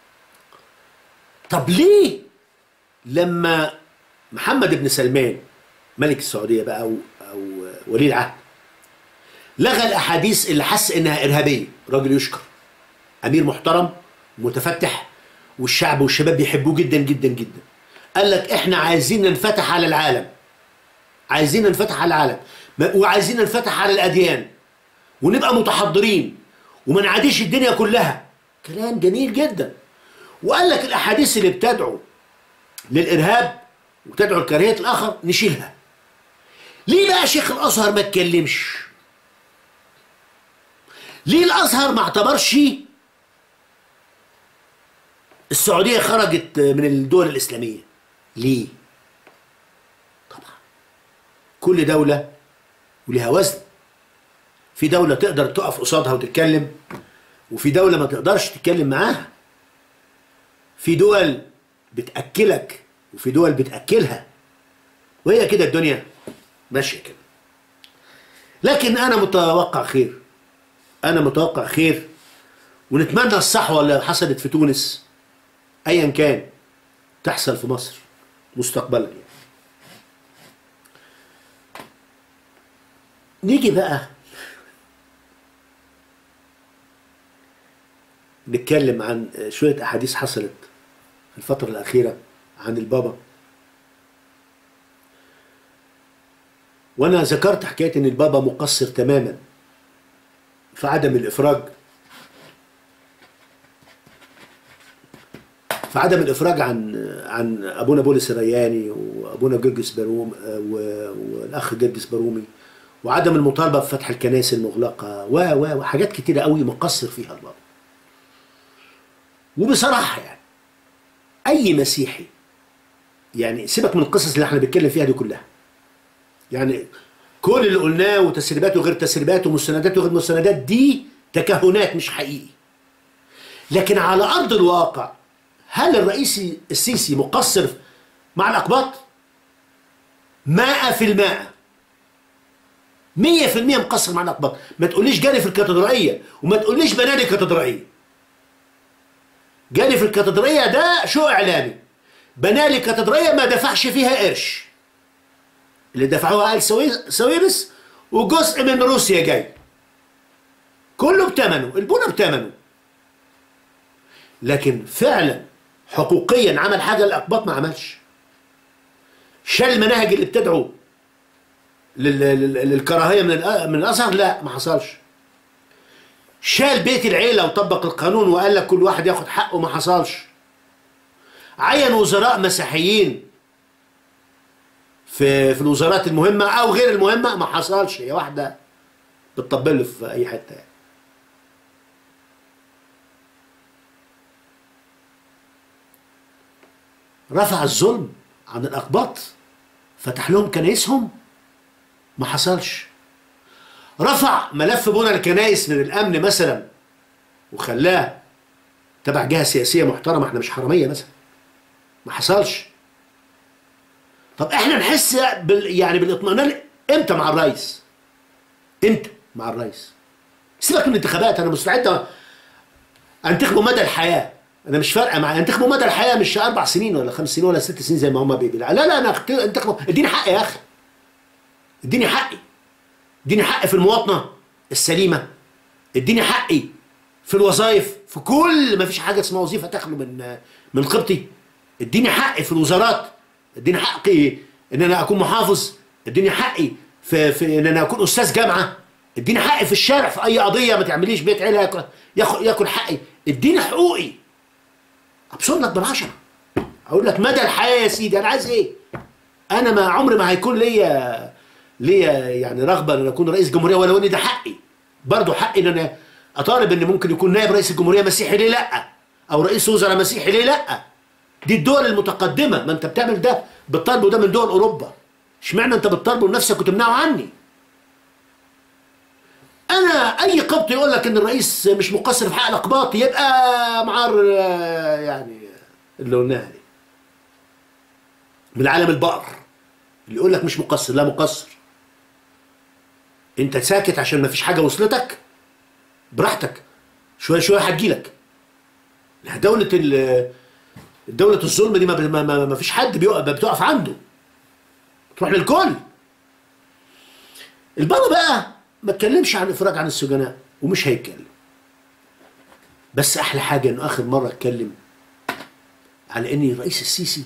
طب ليه لما محمد بن سلمان ملك السعوديه بقى او او ولي العهد لغى الاحاديث اللي حس انها ارهابيه راجل يشكر امير محترم متفتح والشعب والشباب بيحبوه جدا جدا جدا قال لك احنا عايزين ننفتح على العالم عايزين ننفتح على العالم ما- وعايزين ننفتح على الاديان ونبقى متحضرين وما نعاديش الدنيا كلها كلام جميل جدا وقال لك الاحاديث اللي بتدعو للارهاب وتدعو لكراهيه الاخر نشيلها ليه بقى شيخ الازهر ما اتكلمش ليه الازهر ما اعتبرش السعوديه خرجت من الدول الاسلاميه ليه طبعا كل دوله ولها وزن في دوله تقدر تقف قصادها وتتكلم وفي دوله ما تقدرش تتكلم معاها في دول بتاكلك وفي دول بتاكلها وهي كده الدنيا ماشيه كده لكن انا متوقع خير انا متوقع خير ونتمنى الصحوه اللي حصلت في تونس ايا كان تحصل في مصر مستقبلا يعني. نيجي بقى نتكلم عن شويه احاديث حصلت في الفتره الاخيره عن البابا وانا ذكرت حكايه ان البابا مقصر تماما في عدم الافراج في عدم الافراج عن عن ابونا بولس الرياني وابونا جرجس بروم و- والاخ جرجس برومي وعدم المطالبه بفتح الكنائس المغلقه و و وحاجات كتيره قوي مقصر فيها البابا وبصراحه يعني اي مسيحي يعني سيبك من القصص اللي احنا بنتكلم فيها دي كلها يعني كل اللي قلناه وتسريبات وغير تسريبات ومستندات وغير مستندات دي تكهنات مش حقيقي لكن على ارض الواقع هل الرئيس السيسي مقصر مع الاقباط مائة في المائة مية في المية مقصر مع الاقباط ما تقوليش جالي في الكاتدرائية وما تقوليش بنادي كاتدرائية جالي في الكاتدرائية ده شو اعلامي بنالي كاتدرائية ما دفعش فيها قرش اللي دفعوها آل سوي- سويرس وجزء من روسيا جاي كله بتمنه البنى بتمنه لكن فعلا حقوقيا عمل حاجه الاقباط ما عملش شال المناهج اللي بتدعو لل- لل- للكراهيه من الأ- من الازهر لا ما حصلش شال بيت العيله وطبق القانون وقال لك كل واحد ياخد حقه ما حصلش عين وزراء مسيحيين في في الوزارات المهمه او غير المهمه ما حصلش هي واحده بتطبل له في اي حته يعني. رفع الظلم عن الأقباط فتح لهم كنايسهم ما حصلش رفع ملف بنى الكنائس من الأمن مثلا وخلاه تبع جهة سياسية محترمة احنا مش حرامية مثلا ما حصلش طب احنا نحس بال يعني بالاطمئنان امتى مع الرئيس امتى مع الرئيس سيبك من الانتخابات انا مستعد انتخبه مدى الحياه انا مش فارقه معايا انتخبه مدى الحياه مش اربع سنين ولا خمس سنين ولا ست سنين زي ما هم بيقولوا لا لا انا أخت- انتخبه اديني حقي يا اخي اديني حقي اديني حقي في المواطنه السليمه اديني حقي في الوظائف في كل ما فيش حاجه اسمها وظيفه تخلو من من قبطي اديني حقي في الوزارات اديني حقي ان انا اكون محافظ اديني حقي في, في ان انا اكون استاذ جامعه اديني حقي في الشارع في اي قضيه ما تعمليش بيت عيله ياكل ياخد ياكل حقي اديني حقوقي ابصر لك بالعشره اقول لك مدى الحياه يا سيدي انا عايز ايه انا ما عمري ما هيكون ليا ليا يعني رغبه ان اكون رئيس جمهوريه ولو ان ده حقي برضه حقي ان انا اطالب ان ممكن يكون نائب رئيس الجمهوريه مسيحي ليه لا او رئيس وزراء مسيحي ليه لا دي الدول المتقدمه ما انت بتعمل ده بتطالبه ده من دول اوروبا اشمعنى انت بتطالبه لنفسك وتمنعه عني انا اي قبط يقول لك ان الرئيس مش مقصر في حق الاقباط يبقى معار آه، يعني اللي قلناها دي من عالم البقر اللي يقول لك مش مقصر لا مقصر انت ساكت عشان ما فيش حاجه وصلتك براحتك شويه شويه هتجيلك لا دولة ال دولة الظلم دي ما, ما, ما, ما فيش حد بيقف بتقف عنده تروح للكل البابا بقى ما اتكلمش عن افراج عن السجناء ومش هيتكلم بس احلى حاجه انه اخر مره اتكلم على ان الرئيس السيسي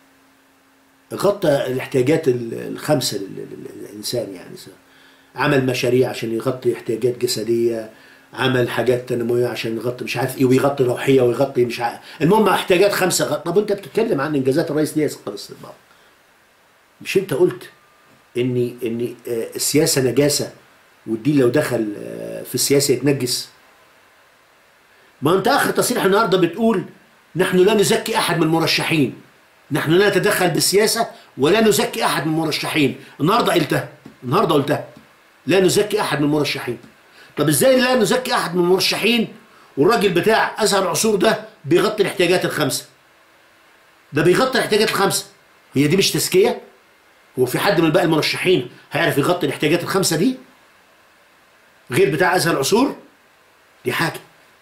غطى الاحتياجات ال- الخمسه لل- لل- للانسان يعني عمل مشاريع عشان يغطي احتياجات جسديه عمل حاجات تنمويه عشان يغطي مش عارف ايه ويغطي روحيه ويغطي مش عارف المهم احتياجات خمسه غ... طب انت بتتكلم عن انجازات الرئيس دي يا قرص البابا مش انت قلت ان ان آه، السياسه نجاسه والدين لو دخل آه، في السياسه يتنجس ما انت اخر تصريح النهارده بتقول نحن لا نزكي احد من المرشحين نحن لا نتدخل بالسياسه ولا نزكي احد من المرشحين النهارده قلتها النهارده قلتها لا نزكي احد من المرشحين طب ازاي لا نزكي احد من المرشحين والراجل بتاع ازهر العصور ده بيغطي الاحتياجات الخمسه ده بيغطي الاحتياجات الخمسه هي دي مش تزكيه هو في حد من باقي المرشحين هيعرف يغطي الاحتياجات الخمسه دي غير بتاع ازهر العصور دي حاجه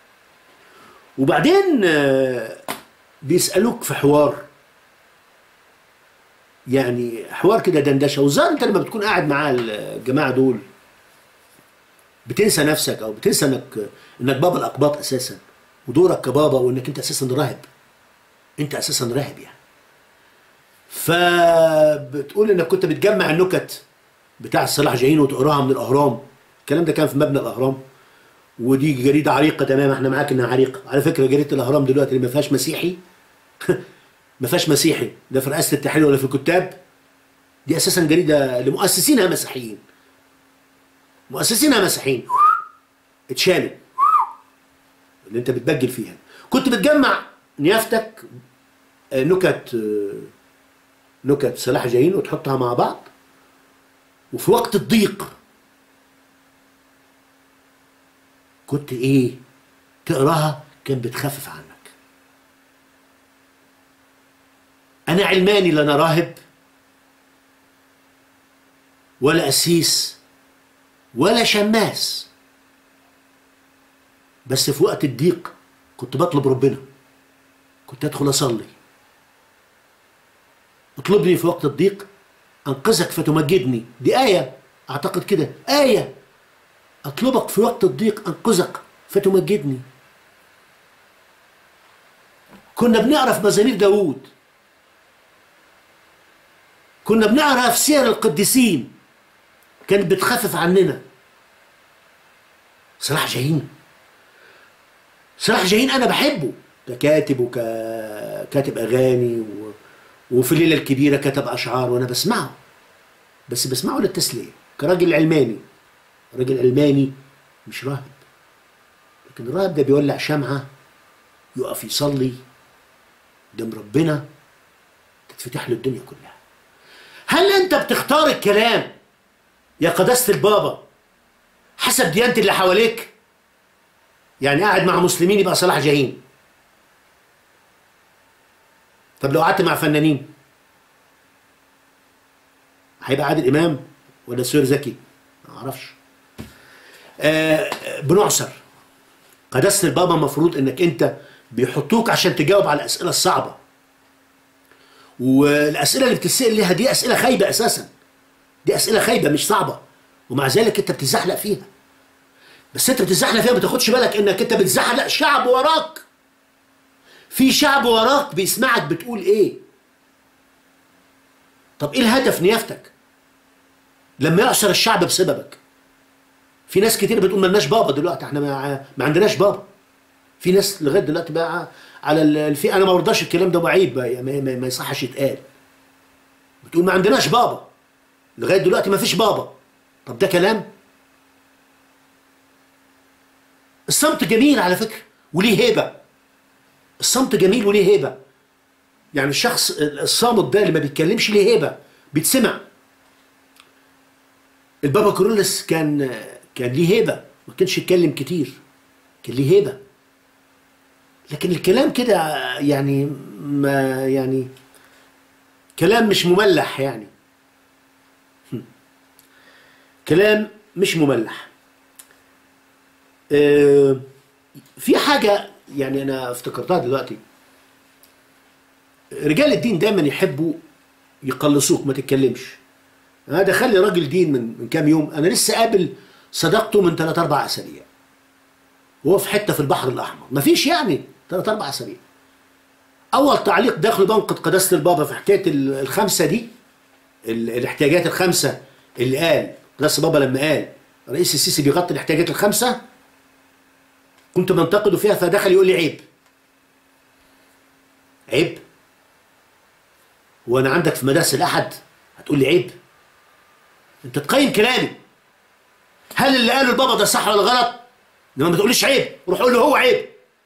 وبعدين آه، بيسالوك في حوار يعني حوار كده دندشه وظهر انت لما بتكون قاعد مع الجماعه دول بتنسى نفسك او بتنسى انك انك بابا الاقباط اساسا ودورك كبابا وانك انت اساسا راهب انت اساسا راهب يعني فبتقول انك كنت بتجمع النكت بتاع صلاح جاهين وتقراها من الاهرام الكلام ده كان في مبنى الاهرام ودي جريده عريقه تمام احنا معاك انها عريقه على فكره جريده الاهرام دلوقتي اللي ما فيهاش مسيحي ما فيهاش مسيحي لا في رئاسه التحرير ولا في الكتاب دي اساسا جريده لمؤسسينها مسيحيين مؤسسينها مسيحيين اتشالوا اللي انت بتبجل فيها كنت بتجمع نيافتك آه، نكت آه، نكت صلاح جايين وتحطها مع بعض وفي وقت الضيق كنت ايه تقراها كان بتخفف عنك انا علماني لا انا راهب ولا قسيس ولا شماس بس في وقت الضيق كنت بطلب ربنا كنت ادخل اصلي اطلبني في وقت الضيق انقذك فتمجدني دي آية اعتقد كده آية اطلبك في وقت الضيق انقذك فتمجدني كنا بنقرا في مزامير داوود كنا بنقرا في سير القديسين كانت بتخفف عننا صلاح جاهين صلاح جاهين انا بحبه ككاتب وكاتب اغاني و... وفي الليله الكبيره كتب اشعار وانا بسمعه بس بسمعه للتسليه كراجل علماني راجل علماني مش راهب لكن الراهب ده بيولع شمعه يقف يصلي قدام ربنا تتفتح له الدنيا كلها هل انت بتختار الكلام يا قداسه البابا حسب ديانه اللي حواليك يعني قاعد مع مسلمين يبقى صلاح جاهين طب لو قعدت مع فنانين هيبقى عادل امام ولا سوير زكي ما اعرفش آه بنعسر قداسه البابا المفروض انك انت بيحطوك عشان تجاوب على الاسئله الصعبه والاسئله اللي بتسال ليها دي اسئله خايبه اساسا دي اسئله خايبه مش صعبه ومع ذلك انت بتزحلق فيها بس انت بتزحلق فيها ما تاخدش بالك انك انت بتزحلق شعب وراك في شعب وراك بيسمعك بتقول ايه طب ايه الهدف نيافتك لما يعصر الشعب بسببك في ناس كتير بتقول ملناش بابا دلوقتي احنا ما, ما عندناش بابا في ناس لغايه دلوقتي بقى على الفي انا ما برضاش الكلام ده وعيب بقى ما, ما, ما يصحش يتقال بتقول ما عندناش بابا لغايه دلوقتي ما فيش بابا طب ده كلام الصمت جميل على فكره وليه هيبه الصمت جميل وليه هيبه يعني الشخص الصامت ده اللي ما بيتكلمش ليه هيبه بيتسمع البابا كورولس كان كان ليه هيبه ما كانش يتكلم كتير كان ليه هيبه لكن الكلام كده يعني ما يعني كلام مش مملح يعني هم. كلام مش مملح آه، في حاجة يعني أنا افتكرتها دلوقتي رجال الدين دايما يحبوا يقلصوك ما تتكلمش أنا دخل لي راجل دين من من كام يوم أنا لسه قابل صداقته من ثلاث أربع أسابيع وهو في حتة في البحر الأحمر مفيش يعني ثلاث أربع أسابيع أول تعليق داخل بنقد قداسة البابا في حكاية ال- الخمسة دي ال- الاحتياجات الخمسة اللي قال قداسة البابا لما قال رئيس السيسي بيغطي الاحتياجات الخمسة كنت بنتقده فيها فدخل يقول لي عيب عيب وانا عندك في مدارس الاحد هتقول لي عيب انت تقيم كلامي هل اللي قاله البابا ده صح ولا غلط انما ما تقوليش عيب روح قول له هو عيب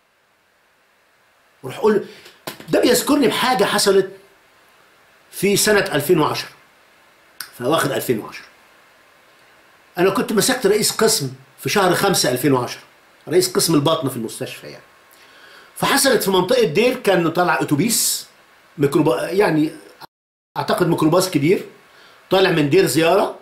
روح قول له ده بيذكرني بحاجه حصلت في سنه 2010 في اواخر 2010 انا كنت مسكت رئيس قسم في شهر 5 2010 رئيس قسم الباطنه في المستشفى يعني فحصلت في منطقه دير كان طالع اتوبيس ميكروبا يعني اعتقد ميكروباص كبير طالع من دير زياره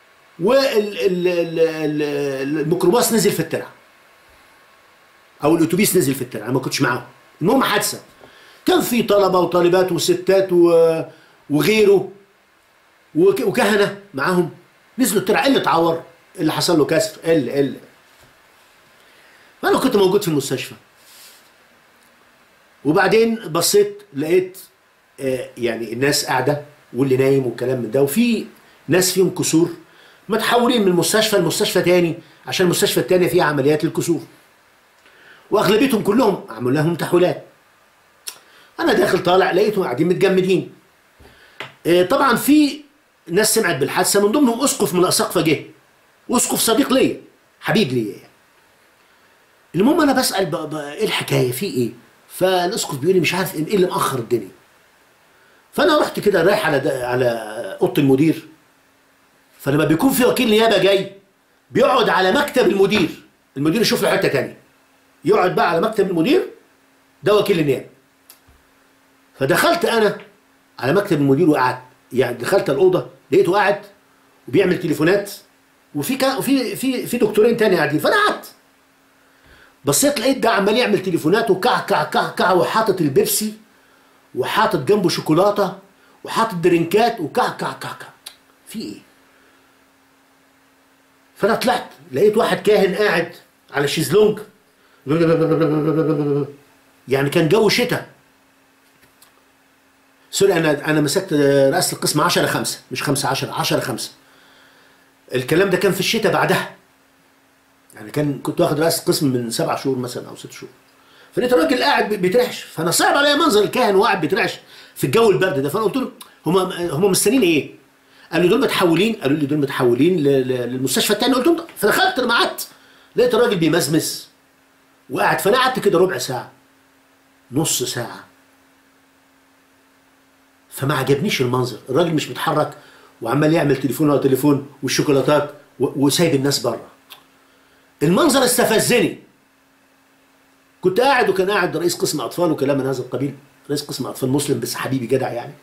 والميكروباص نزل في الترعه او الاتوبيس نزل في الترعه انا ما كنتش معاهم المهم حادثه كان في طلبه وطالبات وستات و... وغيره وك... وكهنه معاهم نزلوا الترعه اللي اتعور اللي حصل له كسر اللي اللي فانا كنت موجود في المستشفى وبعدين بصيت لقيت آه، يعني الناس قاعده واللي نايم والكلام من ده وفي ناس فيهم كسور متحولين من مستشفى لمستشفى تاني عشان المستشفى التانية فيها عمليات الكسور واغلبيتهم كلهم عملوا لهم تحويلات انا داخل طالع لقيتهم قاعدين متجمدين آه، طبعا في ناس سمعت بالحادثه من ضمنهم اسقف من الاساقفه جه واسقف صديق ليا حبيب ليا يعني المهم انا بسال بقى بقى ايه الحكايه في ايه فالاسقف بيقول لي مش عارف ايه اللي مأخر الدنيا فانا رحت كده رايح على ده على اوضه المدير فلما بيكون في وكيل نيابه جاي بيقعد على مكتب المدير المدير يشوف له حته تانية يقعد بقى على مكتب المدير ده وكيل النيابه فدخلت انا على مكتب المدير وقعدت يعني دخلت الاوضه لقيته قاعد وبيعمل تليفونات وفي كا وفي في في دكتورين تاني قاعدين فانا قعدت بصيت لقيت ده عمال يعمل تليفونات وكع كع كع كع وحاطط البيبسي وحاطط جنبه شوكولاته وحاطط درينكات وكع كع كع كع في ايه؟ فانا طلعت لقيت واحد كاهن قاعد على الشيزلونج يعني كان جو شتاء سوري انا انا مسكت رئاسه القسم 10 5 مش 5 10 10 5 الكلام ده كان في الشتاء بعدها يعني كان كنت واخد رئاسه قسم من سبع شهور مثلا او ست شهور فلقيت الراجل قاعد بي- بيترعش فانا صعب عليا منظر الكاهن وقاعد بيترعش في الجو البرد ده فانا قلت له هم هم مستنيين ايه؟ قال لي دول متحولين قالوا لي دول متحولين ل- ل- للمستشفى الثاني قلت لهم فدخلت لما قعدت لقيت الراجل بيمزمز وقعد فانا قعدت كده ربع ساعه نص ساعه فما عجبنيش المنظر الراجل مش بيتحرك وعمال يعمل تليفون على تليفون والشوكولاتات و- وسايب الناس بره المنظر استفزني كنت قاعد وكان قاعد رئيس قسم اطفال وكلام من هذا القبيل رئيس قسم اطفال مسلم بس حبيبي جدع يعني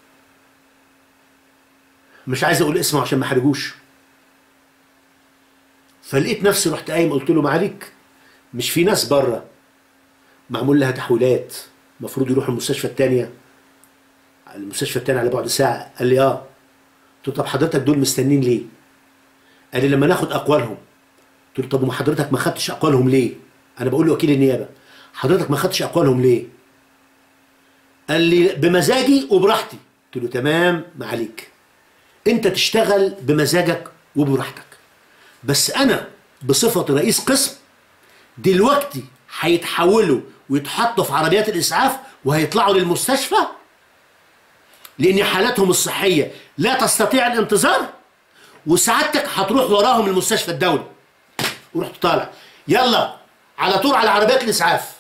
مش عايز اقول اسمه عشان ما احرجوش فلقيت نفسي رحت قايم قلت له معاليك مش في ناس بره معمول لها تحويلات المفروض يروحوا المستشفى الثانيه المستشفى الثاني على بعد ساعه قال لي اه قلت له طب حضرتك دول مستنين ليه قال لي لما ناخد اقوالهم قلت له طب وما حضرتك ما خدتش اقوالهم ليه انا بقول لوكيل النيابه حضرتك ما خدتش اقوالهم ليه قال لي بمزاجي وبراحتي قلت له تمام ما عليك انت تشتغل بمزاجك وبراحتك بس انا بصفه رئيس قسم دلوقتي هيتحولوا ويتحطوا في عربيات الاسعاف وهيطلعوا للمستشفى لان حالاتهم الصحيه لا تستطيع الانتظار وسعادتك هتروح وراهم المستشفى الدولي ورحت طالع يلا على طول على عربيات الاسعاف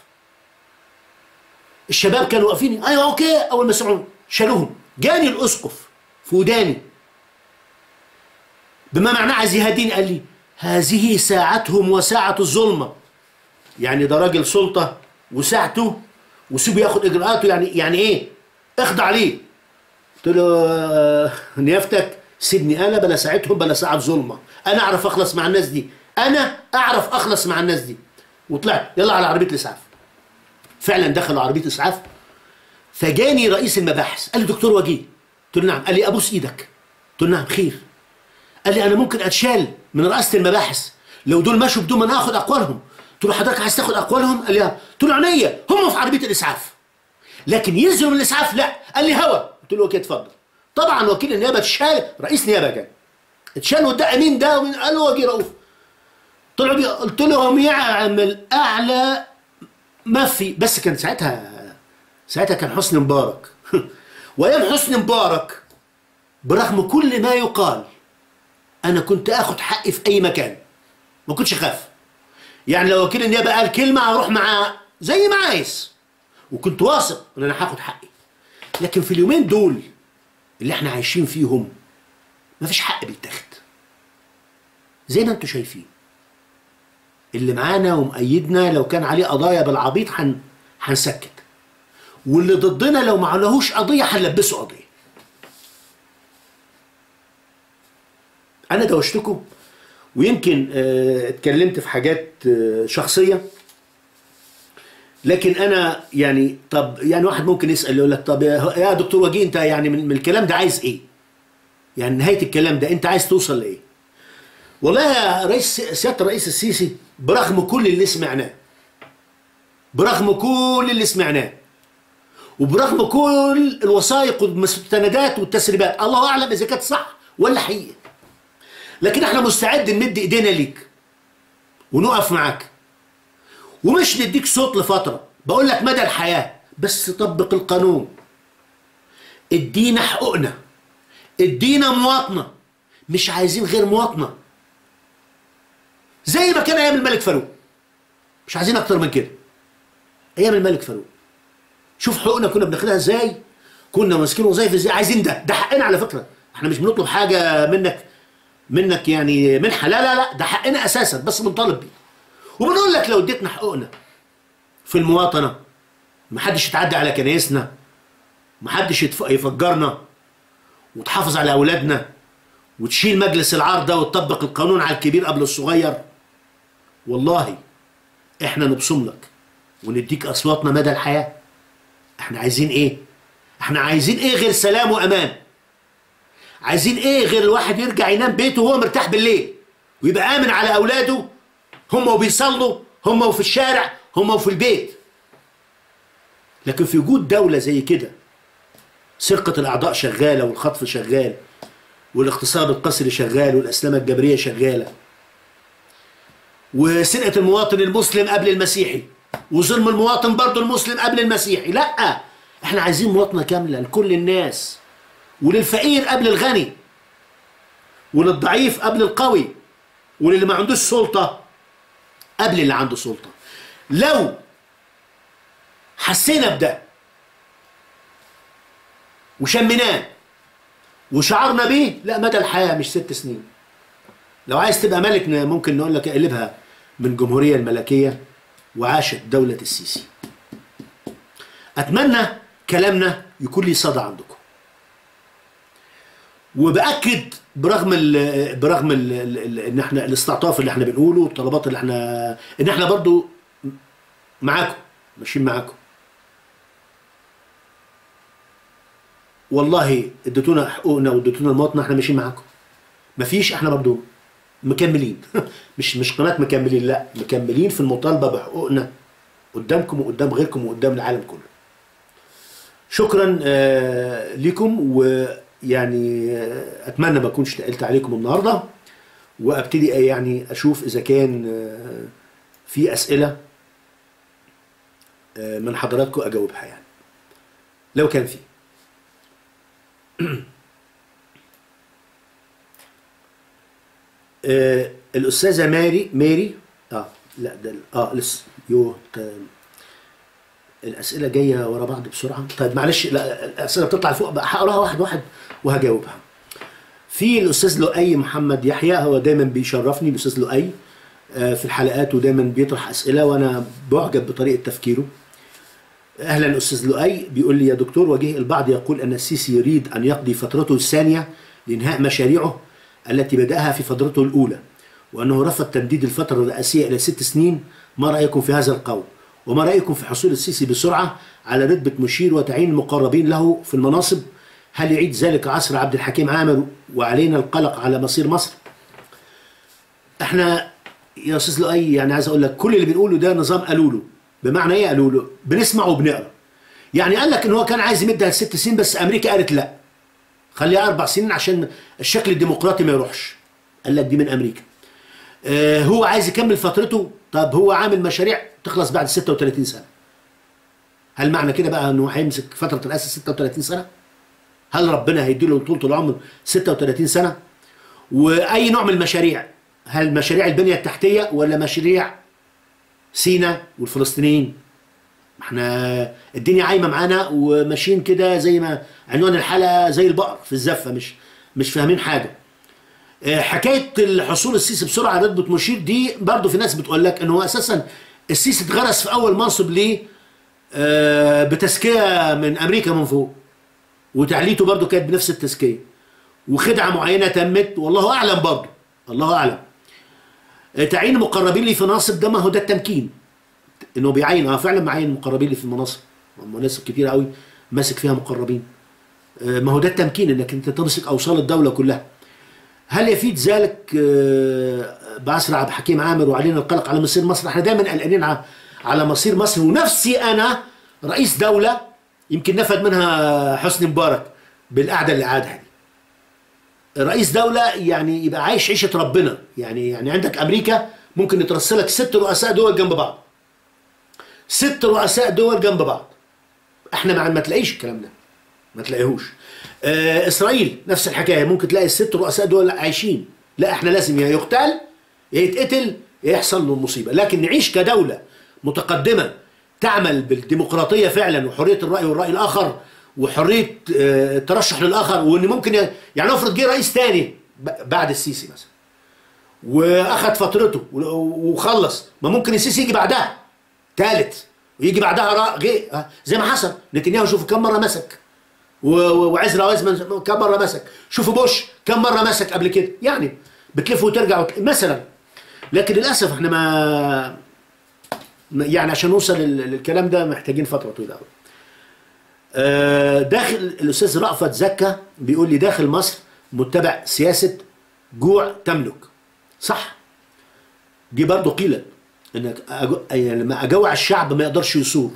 الشباب كانوا واقفين ايوه اوكي اول ما سمعوا شالوهم جاني الاسقف في وداني بما معناه عايز يهديني قال لي هذه ساعتهم وساعة الظلمة يعني ده راجل سلطة وساعته وسيبه ياخد اجراءاته يعني يعني ايه اخضع ليه قلت له آه، نيافتك سيبني انا بلا ساعتهم بلا ساعة ظلمة انا اعرف اخلص مع الناس دي انا اعرف اخلص مع الناس دي وطلعت يلا على عربية الاسعاف فعلا دخلوا عربية اسعاف فجاني رئيس المباحث قال لي دكتور وجيه قلت له نعم قال لي ابوس ايدك قلت له نعم خير قال لي انا ممكن اتشال من رئاسه المباحث لو دول مشوا بدون ما انا اخد اقوالهم قلت له حضرتك عايز تاخد اقوالهم قال لي اه قلت له عينيا هم في عربيه الاسعاف لكن ينزلوا من الاسعاف لا قال لي هوا قلت له اوكي اتفضل طبعا وكيل النيابه اتشال رئيس نيابه كان اتشال وده مين ده ومين قال له وجيه رؤوف طلعوا بي قلت لهم يعمل اعلى ما في بس كان ساعتها ساعتها كان حسني مبارك وايام حسني مبارك برغم كل ما يقال انا كنت اخد حقي في اي مكان ما كنتش اخاف يعني لو وكيل النيابه قال كلمه اروح معاه زي ما عايز وكنت واثق ان انا هاخد حقي لكن في اليومين دول اللي احنا عايشين فيهم مفيش حق بيتاخد زي ما انتم شايفين اللي معانا ومأيدنا لو كان عليه قضايا بالعبيط هن هنسكت واللي ضدنا لو ما عليهوش قضيه هنلبسه قضيه انا دوشتكم ويمكن آه، اتكلمت في حاجات آه، شخصيه لكن انا يعني طب يعني واحد ممكن يسال يقول لك طب يا يا دكتور وجيه انت يعني من من الكلام ده عايز ايه؟ يعني نهايه الكلام ده انت عايز توصل لايه؟ والله يا رئيس سياده الرئيس السيسي برغم كل اللي سمعناه برغم كل اللي سمعناه وبرغم كل الوثائق والمستندات والتسريبات الله اعلم اذا كانت صح ولا حقيقه لكن احنا مستعد نمد ايدينا ليك ونقف معاك ومش نديك صوت لفتره بقول لك مدى الحياه بس طبق القانون ادينا حقوقنا ادينا مواطنه مش عايزين غير مواطنه زي ما كان ايام الملك فاروق مش عايزين اكتر من كده ايام الملك فاروق شوف حقوقنا كنا بناخدها ازاي كنا ماسكين وظايف ازاي عايزين ده ده حقنا على فكره احنا مش بنطلب حاجه منك منك يعني منحه لا لا لا ده حقنا اساسا بس بنطالب بيه وبنقول لك لو اديتنا حقوقنا في المواطنه محدش يتعدى على كنايسنا محدش يتف- يفجرنا وتحافظ على اولادنا وتشيل مجلس العار ده وتطبق القانون على الكبير قبل الصغير والله احنا نبصم لك ونديك اصواتنا مدى الحياه احنا عايزين ايه احنا عايزين ايه غير سلام وامان عايزين ايه غير الواحد يرجع ينام بيته وهو مرتاح بالليل ويبقى امن على اولاده هم وبيصلوا هم وفي الشارع هم وفي البيت لكن في وجود دولة زي كده سرقة الأعضاء شغالة والخطف شغال والاغتصاب القسري شغال والأسلامة الجبرية شغالة وسرقة المواطن المسلم قبل المسيحي وظلم المواطن برضه المسلم قبل المسيحي لا احنا عايزين مواطنة كاملة لكل الناس وللفقير قبل الغني وللضعيف قبل القوي وللي ما عندوش سلطة قبل اللي عنده سلطة لو حسينا بده وشمناه وشعرنا بيه لا مدى الحياة مش ست سنين لو عايز تبقى ملك ممكن نقول لك اقلبها من جمهورية الملكية وعاشت دولة السيسي أتمنى كلامنا يكون لي صدى عندكم وباكد برغم ال برغم ال ال ان احنا الاستعطاف اللي احنا بنقوله والطلبات اللي احنا ان احنا برضو معاكم ماشيين معاكم والله اديتونا حقوقنا واديتونا المواطنه احنا ماشيين معاكم مفيش احنا برضو مكملين مش مش قناه مكملين لا مكملين في المطالبه بحقوقنا قدامكم وقدام غيركم وقدام العالم كله شكرا آه لكم ويعني آه اتمنى ما اكونش تقلت عليكم النهارده وابتدي يعني اشوف اذا كان آه في اسئله آه من حضراتكم اجاوبها يعني لو كان في آه الاستاذه ماري ماري اه لا ده اه لسه يو الاسئله جايه ورا بعض بسرعه طيب معلش لا الاسئله بتطلع لفوق هقراها واحد واحد وهجاوبها في الاستاذ لؤي محمد يحيى هو دايما بيشرفني الاستاذ لؤي آه، في الحلقات ودايما بيطرح اسئله وانا بعجب بطريقه تفكيره اهلا استاذ لؤي بيقول لي يا دكتور وجه البعض يقول ان السيسي يريد ان يقضي فترته الثانيه لانهاء مشاريعه التي بداها في فترته الاولى وانه رفض تمديد الفتره الرئاسيه الى ست سنين ما رايكم في هذا القول وما رايكم في حصول السيسي بسرعه على رتبه مشير وتعيين المقربين له في المناصب هل يعيد ذلك عصر عبد الحكيم عامر وعلينا القلق على مصير مصر احنا يا استاذ لؤي يعني عايز اقول لك كل اللي بنقوله ده نظام قالوا له بمعنى ايه قالوا له بنسمع وبنقرا يعني قال لك ان هو كان عايز يمدها لست سنين بس امريكا قالت لا خليها اربع سنين عشان الشكل الديمقراطي ما يروحش قال لك دي من امريكا آه هو عايز يكمل فترته طب هو عامل مشاريع تخلص بعد 36 سنه هل معنى كده بقى انه هيمسك فتره الرئاسه 36 سنه هل ربنا هيديله طول العمر 36 سنه واي نوع من المشاريع هل مشاريع البنيه التحتيه ولا مشاريع سينا والفلسطينيين احنا الدنيا عايمه معانا وماشيين كده زي ما عنوان الحلقه زي البقر في الزفه مش مش فاهمين حاجه اه، حكايه الحصول السيسي بسرعه على رتبه مشير دي برضه في ناس بتقول لك ان هو اساسا السيسي اتغرس في اول منصب ليه اه، بتزكيه من امريكا من فوق وتعليته برضه كانت بنفس التزكيه وخدعه معينه تمت والله اعلم برضه الله اعلم اه، تعيين مقربين لي في مناصب ده ما هو ده التمكين انه بيعين اه فعلا معين مقربين لي في المناصب مناصب كتير قوي ماسك فيها مقربين اه، ما هو ده التمكين انك انت تمسك اوصال الدوله كلها هل يفيد ذلك اه، بعصر عبد الحكيم عامر وعلينا القلق على مصير مصر احنا دايما قلقانين ع- على مصير مصر ونفسي انا رئيس دوله يمكن نفد منها حسني مبارك بالقعده اللي قعدها دي رئيس دولة يعني يبقى عايش عيشة ربنا يعني يعني عندك أمريكا ممكن يترسلك ست رؤساء دول جنب بعض ست رؤساء دول جنب بعض احنا ما ما تلاقيش الكلام ده ما تلاقيهوش آه اسرائيل نفس الحكايه ممكن تلاقي الست رؤساء دول عايشين لا احنا لازم يا يقتل يا يتقتل يا يحصل له مصيبه لكن نعيش كدوله متقدمه تعمل بالديمقراطيه فعلا وحريه الراي والراي الاخر وحريه آه، الترشح للاخر وان ممكن ي- يعني افرض جه رئيس تاني ب- بعد السيسي مثلا واخد فترته و- وخلص ما ممكن السيسي يجي بعدها ثالث ويجي بعدها را- غي آه، زي ما حصل نتنياهو شوفوا كم مره مسك و- و- وعزرا وازمن كم مره مسك شوفوا بوش كم مره مسك قبل كده يعني بتلف وترجع وت... مثلا لكن للاسف احنا ما ما- يعني عشان نوصل لل- للكلام ده محتاجين فتره طويله قوي آه، داخل الاستاذ رأفت زكا بيقول لي داخل مصر متبع سياسه جوع تملك صح دي برضه قيلت انك أجو... يعني لما اجوع الشعب ما يقدرش يثور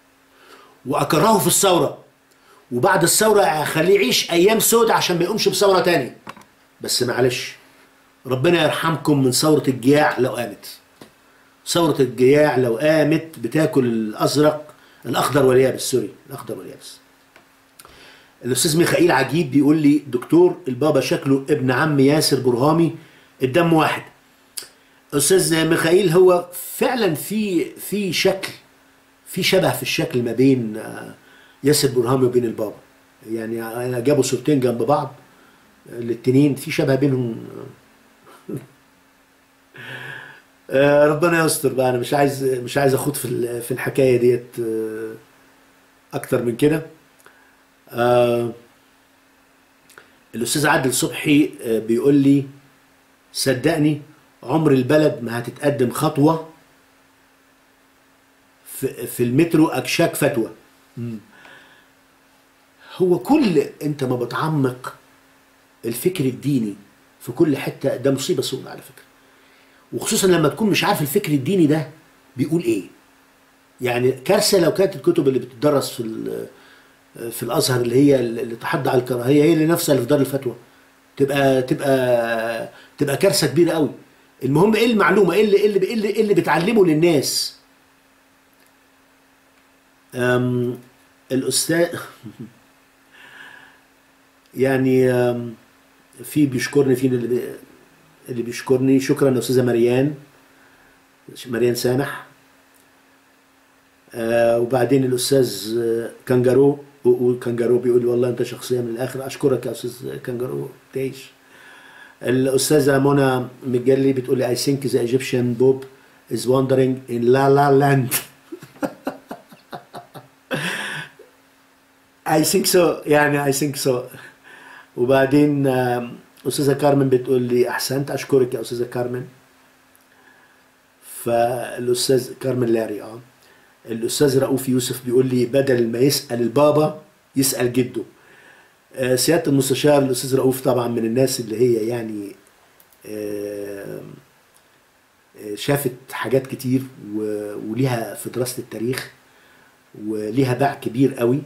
واكرهه في الثوره وبعد الثوره اخليه يعيش ايام سودة عشان ما يقومش بثوره تاني بس معلش ربنا يرحمكم من ثوره الجياع لو قامت ثوره الجياع لو قامت بتاكل الازرق الاخضر واليابس سوري الاخضر واليابس الاستاذ ميخائيل عجيب بيقول لي دكتور البابا شكله ابن عم ياسر برهامي الدم واحد استاذ ميخائيل هو فعلا في في شكل في شبه في الشكل ما بين آه، ياسر برهامي وبين البابا يعني انا جابوا صورتين جنب بعض الاتنين في شبه بينهم آه، ربنا يستر بقى انا مش عايز مش عايز اخوض في ال- في الحكايه ديت آه، اكتر من كده آه، الاستاذ عادل صبحي آه، بيقول لي صدقني عمر البلد ما هتتقدم خطوه في, في المترو اكشاك فتوى مم. هو كل انت ما بتعمق الفكر الديني في كل حته ده مصيبه سوداء على فكره وخصوصا لما تكون مش عارف الفكر الديني ده بيقول ايه يعني كارثه لو كانت الكتب اللي بتدرس في ال- في الازهر اللي هي اللي تحض على الكراهيه هي اللي نفسها اللي في دار الفتوى تبقى تبقى تبقى كارثه كبيره قوي المهم ايه المعلومه ايه اللي ايه اللي, إيه اللي, إيه اللي بتعلمه للناس أم الاستاذ يعني أم، في بيشكرني في اللي بي- اللي بيشكرني شكرا يا استاذه مريان مريان سامح آه وبعدين الاستاذ آه، كانجارو وكانجارو بيقول لي والله انت شخصيه من الاخر اشكرك يا استاذ كانجارو تعيش الاستاذه منى مجلي بتقول لي I think the Egyptian Pope is wandering in La La Land I think so يعني I think so وبعدين آم، استاذه كارمن بتقول لي احسنت اشكرك يا استاذه كارمن فالاستاذ كارمن لاري اه الاستاذ رؤوف يوسف بيقول لي بدل ما يسال البابا يسال جده آه، سياده المستشار الاستاذ رؤوف طبعا من الناس اللي هي يعني آه، آه، شافت حاجات كتير و- وليها في دراسه التاريخ وليها باع كبير قوي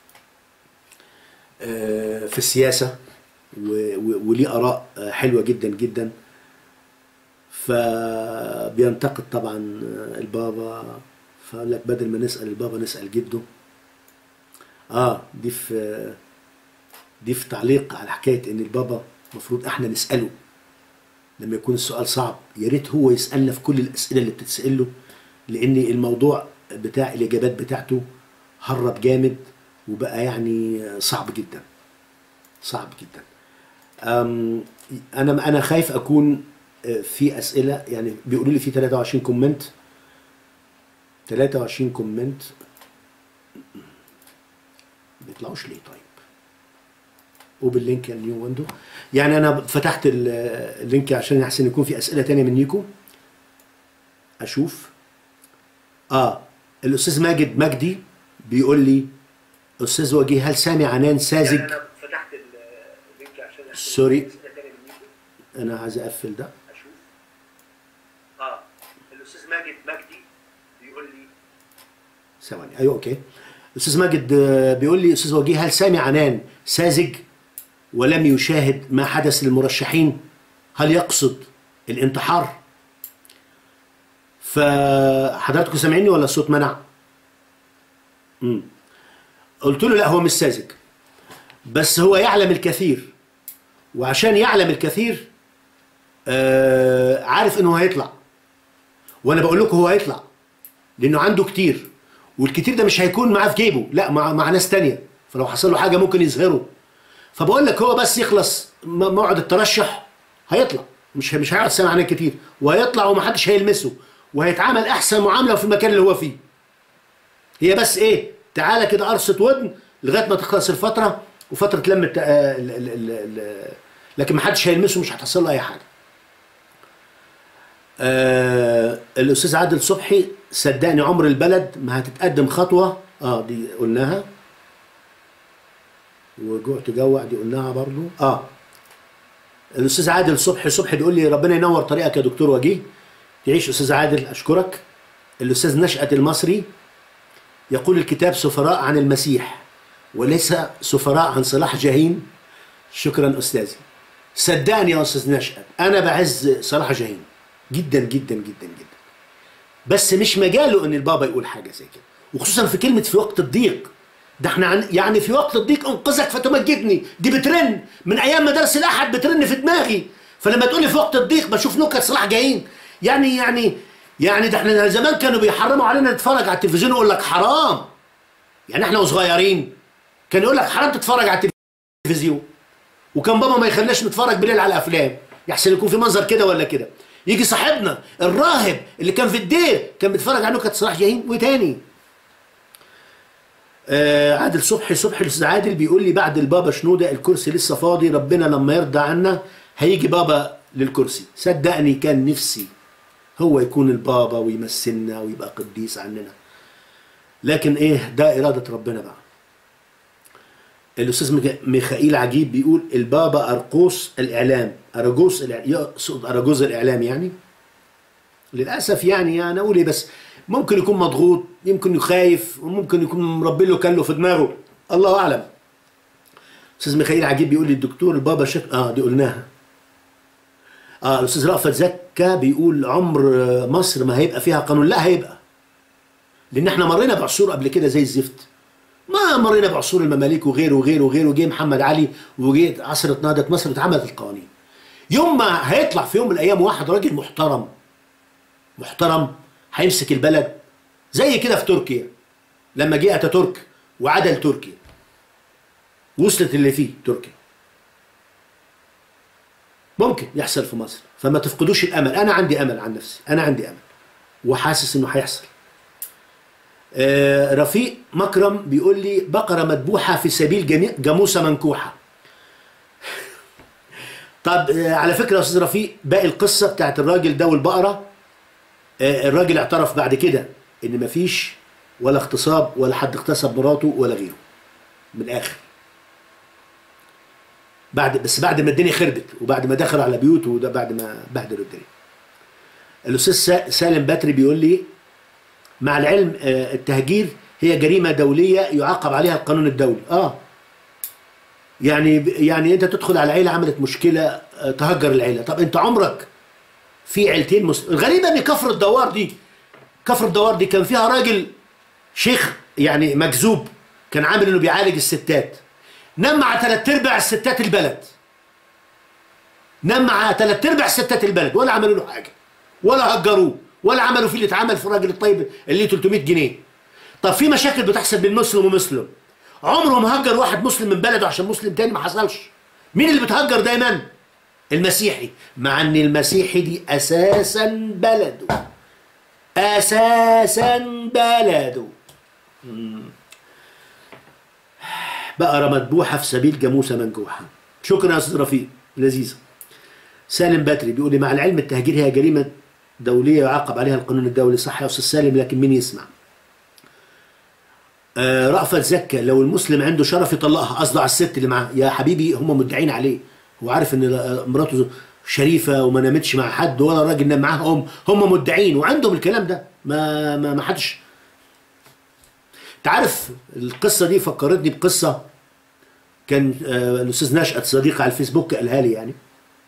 آه، في السياسه و- و- وليه اراء آه، حلوه جدا جدا فبينتقد طبعا البابا فقال لك بدل ما نسال البابا نسال جده اه دي في دي في تعليق على حكايه ان البابا المفروض احنا نساله لما يكون السؤال صعب يا ريت هو يسالنا في كل الاسئله اللي بتتساله لان الموضوع بتاع الاجابات بتاعته هرب جامد وبقى يعني صعب جدا صعب جدا أم، انا انا خايف اكون آه، في اسئله يعني بيقولوا لي في 23 كومنت 23 كومنت بيطلعوش ليه طيب وباللينك النيو ويندو يعني انا فتحت ال- اللينك عشان احسن يكون في اسئله تانية منيكم اشوف اه الاستاذ ماجد مجدي بيقول لي استاذ وجيه هل سامي عنان ساذج انا فتحت اللينك عشان أحسن سوري. أسئلة تانية منكم. انا عايز اقفل ده اشوف اه الاستاذ ماجد مجدي بيقول لي ثواني ايوه اوكي استاذ ماجد آه، بيقول لي استاذ وجيه هل سامي عنان ساذج ولم يشاهد ما حدث للمرشحين هل يقصد الانتحار فحضراتكم سامعيني ولا الصوت منع مم. قلت له لا هو مش ساذج بس هو يعلم الكثير وعشان يعلم الكثير آه عارف انه هيطلع وانا بقول لكم هو هيطلع لانه عنده كتير والكتير ده مش هيكون معاه في جيبه لا مع, مع ناس تانية فلو حصل له حاجه ممكن يظهره فبقول لك هو بس يخلص م- موعد الترشح هيطلع مش مش هيقعد سنه عنه كتير وهيطلع ومحدش هيلمسه وهيتعامل احسن معامله في المكان اللي هو فيه هي بس ايه تعالى كده قرصه ودن لغايه ما تخلص الفتره وفتره لم الت- آه، ال- ال- ال- ال- لكن محدش هيلمسه مش هتحصل له اي حاجه آه الاستاذ عادل صبحي صدقني عمر البلد ما هتتقدم خطوه اه دي قلناها وجوع تجوع دي قلناها برضو اه الاستاذ عادل صبحي صبحي بيقول لي ربنا ينور طريقك يا دكتور وجيه تعيش استاذ عادل اشكرك الاستاذ نشأت المصري يقول الكتاب سفراء عن المسيح وليس سفراء عن صلاح جاهين شكرا استاذي صدقني يا استاذ نشأت انا بعز صلاح جاهين جدا جدا جدا جدا بس مش مجاله ان البابا يقول حاجه زي كده وخصوصا في كلمه في وقت الضيق ده احنا عن يعني في وقت الضيق انقذك فتمجدني دي بترن من ايام مدارس الاحد بترن في دماغي فلما تقول لي في وقت الضيق بشوف نكت صلاح جايين يعني يعني يعني ده احنا زمان كانوا بيحرموا علينا نتفرج على التلفزيون يقول لك حرام يعني احنا وصغيرين كان يقول لك حرام تتفرج على التلفزيون وكان بابا ما يخليناش نتفرج بالليل على افلام يحسن يكون في منظر كده ولا كده يجي صاحبنا الراهب اللي كان في الدير كان بيتفرج على نكت صلاح جاهين وتاني آه عادل صبحي صبحي الاستاذ عادل بيقول لي بعد البابا شنوده الكرسي لسه فاضي ربنا لما يرضى عنا هيجي بابا للكرسي صدقني كان نفسي هو يكون البابا ويمثلنا ويبقى قديس عننا لكن ايه ده اراده ربنا بقى الاستاذ ميكا- ميخائيل عجيب بيقول البابا ارقوس الاعلام ارجوس الإع- يقصد ارجوز الاعلام يعني للاسف يعني انا اقول ايه بس ممكن يكون مضغوط يمكن خايف وممكن يكون مربي له كله في دماغه الله اعلم استاذ ميخائيل عجيب بيقول لي الدكتور البابا شك اه دي قلناها اه الاستاذ رأفت زكا بيقول عمر آه، مصر ما هيبقى فيها قانون لا هيبقى لان احنا مرينا بعصور قبل كده زي الزفت ما مرينا بعصور المماليك وغيره وغيره وغيره وجه محمد علي وجه عصر نهضة مصر اتعملت القوانين يوم ما هيطلع في يوم من الايام واحد راجل محترم محترم هيمسك البلد زي كده في تركيا لما جه اتاتورك وعدل تركيا وصلت اللي فيه تركيا ممكن يحصل في مصر فما تفقدوش الامل انا عندي امل عن نفسي انا عندي امل وحاسس انه هيحصل آه، رفيق مكرم بيقول لي بقرة مذبوحة في سبيل جميع جاموسة منكوحة طب آه، على فكرة يا أستاذ رفيق باقي القصة بتاعت الراجل ده والبقرة آه، الراجل اعترف بعد كده إن مفيش ولا اغتصاب ولا حد اغتصب مراته ولا غيره من الآخر بعد بس بعد ما الدنيا خربت وبعد ما دخلوا على بيوته وده بعد ما بهدلوا الدنيا الأستاذ سا- سالم باتري بيقول لي مع العلم آه، التهجير هي جريمة دولية يعاقب عليها القانون الدولي اه يعني يعني انت تدخل على عيلة عملت مشكلة آه، تهجر العيلة طب انت عمرك في عيلتين مسلم الغريبة ان كفر الدوار دي كفر الدوار دي كان فيها راجل شيخ يعني مجذوب كان عامل انه بيعالج الستات نام مع ثلاث ارباع الستات البلد نام مع ثلاث ارباع ستات البلد ولا عملوا له حاجه ولا هجروه ولا عملوا فيه اللي اتعمل في الراجل الطيب اللي ليه 300 جنيه طب في مشاكل بتحصل بين مسلم ومسلم عمره ما هجر واحد مسلم من بلده عشان مسلم تاني ما حصلش مين اللي بتهجر دايما المسيحي مع ان المسيحي دي اساسا بلده اساسا بلده مم. بقرة مذبوحة في سبيل جاموسة منجوحة شكرا يا أستاذ رفيق لذيذة سالم باتري بيقول لي مع العلم التهجير هي جريمة دولية يعاقب عليها القانون الدولي صح يا أستاذ سالم لكن مين يسمع آه رأفت زكا لو المسلم عنده شرف يطلقها قصده على الست اللي معاه يا حبيبي هم مدعين عليه هو عارف ان آه، مراته شريفة وما نامتش مع حد ولا راجل نام معاها هم هم مدعين وعندهم الكلام ده ما ما ما حدش تعرف القصة دي فكرتني بقصة كان آه، الأستاذ نشأت صديقي على الفيسبوك قالها لي يعني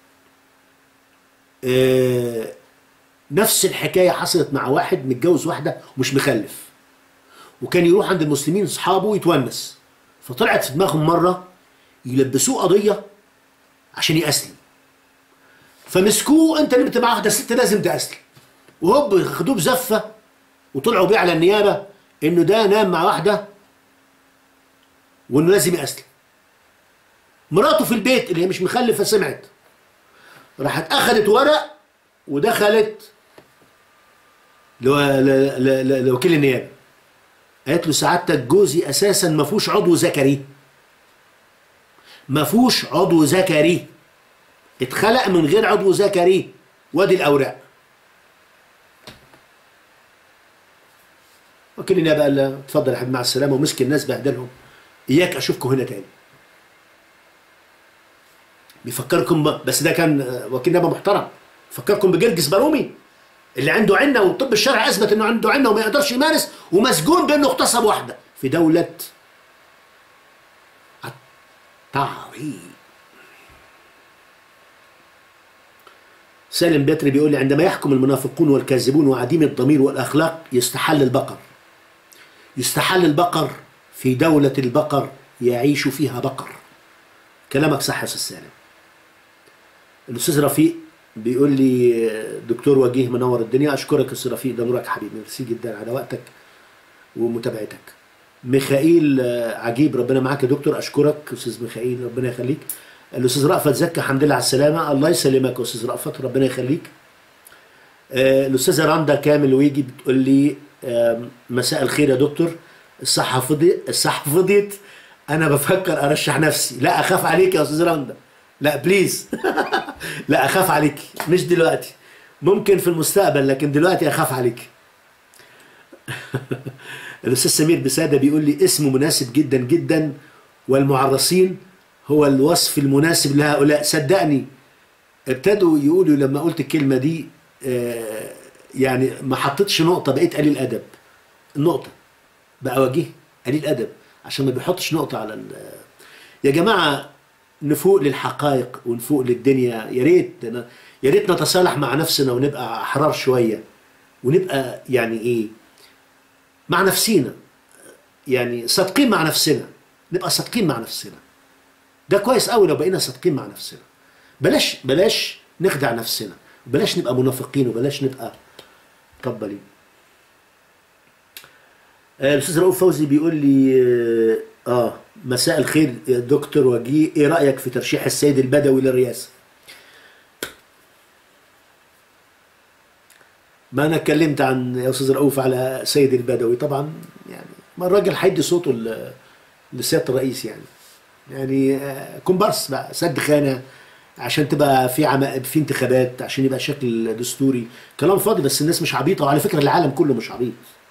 آه، نفس الحكاية حصلت مع واحد متجوز واحدة ومش مخلف وكان يروح عند المسلمين أصحابه يتونس فطلعت في دماغهم مرة يلبسوه قضية عشان يأسلم فمسكوه انت اللي انت معاه ده الست لازم تأسلم وهوب خدوه بزفة وطلعوا بيه على النيابة انه ده نام مع واحدة وانه لازم يأسلم مراته في البيت اللي هي مش مخلفة سمعت راحت اخذت ورق ودخلت لو- ل- ل- ل- لوكيل النيابه قالت له سعادتك جوزي اساسا ما فيهوش عضو ذكري ما فيهوش عضو ذكري اتخلق من غير عضو ذكري وادي الاوراق وكيل النيابه قال له اتفضل يا حبيبي مع السلامه ومسك الناس بهدلهم اياك اشوفكم هنا تاني بيفكركم ب... بس ده كان آه، وكيل نيابه محترم فكركم بجرجس بارومي اللي عنده عنه والطب الشرعي اثبت انه عنده عنه وما يقدرش يمارس ومسجون بانه اغتصب واحده في دوله التعريب سالم باتري بيقول لي عندما يحكم المنافقون والكاذبون وعديم الضمير والاخلاق يستحل البقر يستحل البقر في دولة البقر يعيش فيها بقر كلامك صح يا استاذ سالم الاستاذ رفيق بيقول لي دكتور وجيه منور الدنيا اشكرك يا استاذ رفيق ده نورك حبيبي ميرسي جدا على وقتك ومتابعتك ميخائيل آه، عجيب ربنا معاك يا دكتور اشكرك استاذ ميخائيل ربنا يخليك الاستاذ رأفت زكي الحمد لله على السلامه الله يسلمك يا استاذ رأفت ربنا يخليك آه، الاستاذه رندا كامل ويجي بتقول لي آم، مساء الخير يا دكتور الصحه فضيت الصحه فضيت انا بفكر ارشح نفسي لا اخاف عليك يا استاذ رندا لا بليز لا اخاف عليك مش دلوقتي ممكن في المستقبل لكن دلوقتي اخاف عليك الاستاذ سمير بساده بيقول لي اسم مناسب جدا جدا والمعرسين هو الوصف المناسب لهؤلاء صدقني ابتدوا يقولوا لما قلت الكلمه دي آه، يعني ما حطيتش نقطه بقيت قليل ادب النقطه بقى وجيه قليل ادب عشان ما بيحطش نقطه على ال- يا جماعه نفوق للحقائق ونفوق للدنيا يا ريت يا ريت نتصالح مع نفسنا ونبقى احرار شويه ونبقى يعني ايه مع نفسينا يعني صادقين مع نفسنا نبقى صادقين مع نفسنا ده كويس قوي لو بقينا صادقين مع نفسنا بلاش بلاش نخدع نفسنا بلاش نبقى منافقين وبلاش نبقى طبلين آه، الاستاذ رؤوف فوزي بيقول لي اه آه، مساء الخير يا دكتور وجيه ايه رايك في ترشيح السيد البدوي للرئاسه ما انا اتكلمت عن يا استاذ رؤوف على سيد البدوي طبعا يعني ما الراجل هيدي صوته ل- لسياده الرئيس يعني يعني آه، كومبارس بقى سد خانه عشان تبقى في عم... في انتخابات عشان يبقى شكل دستوري كلام فاضي بس الناس مش عبيطه وعلى فكره العالم كله مش عبيط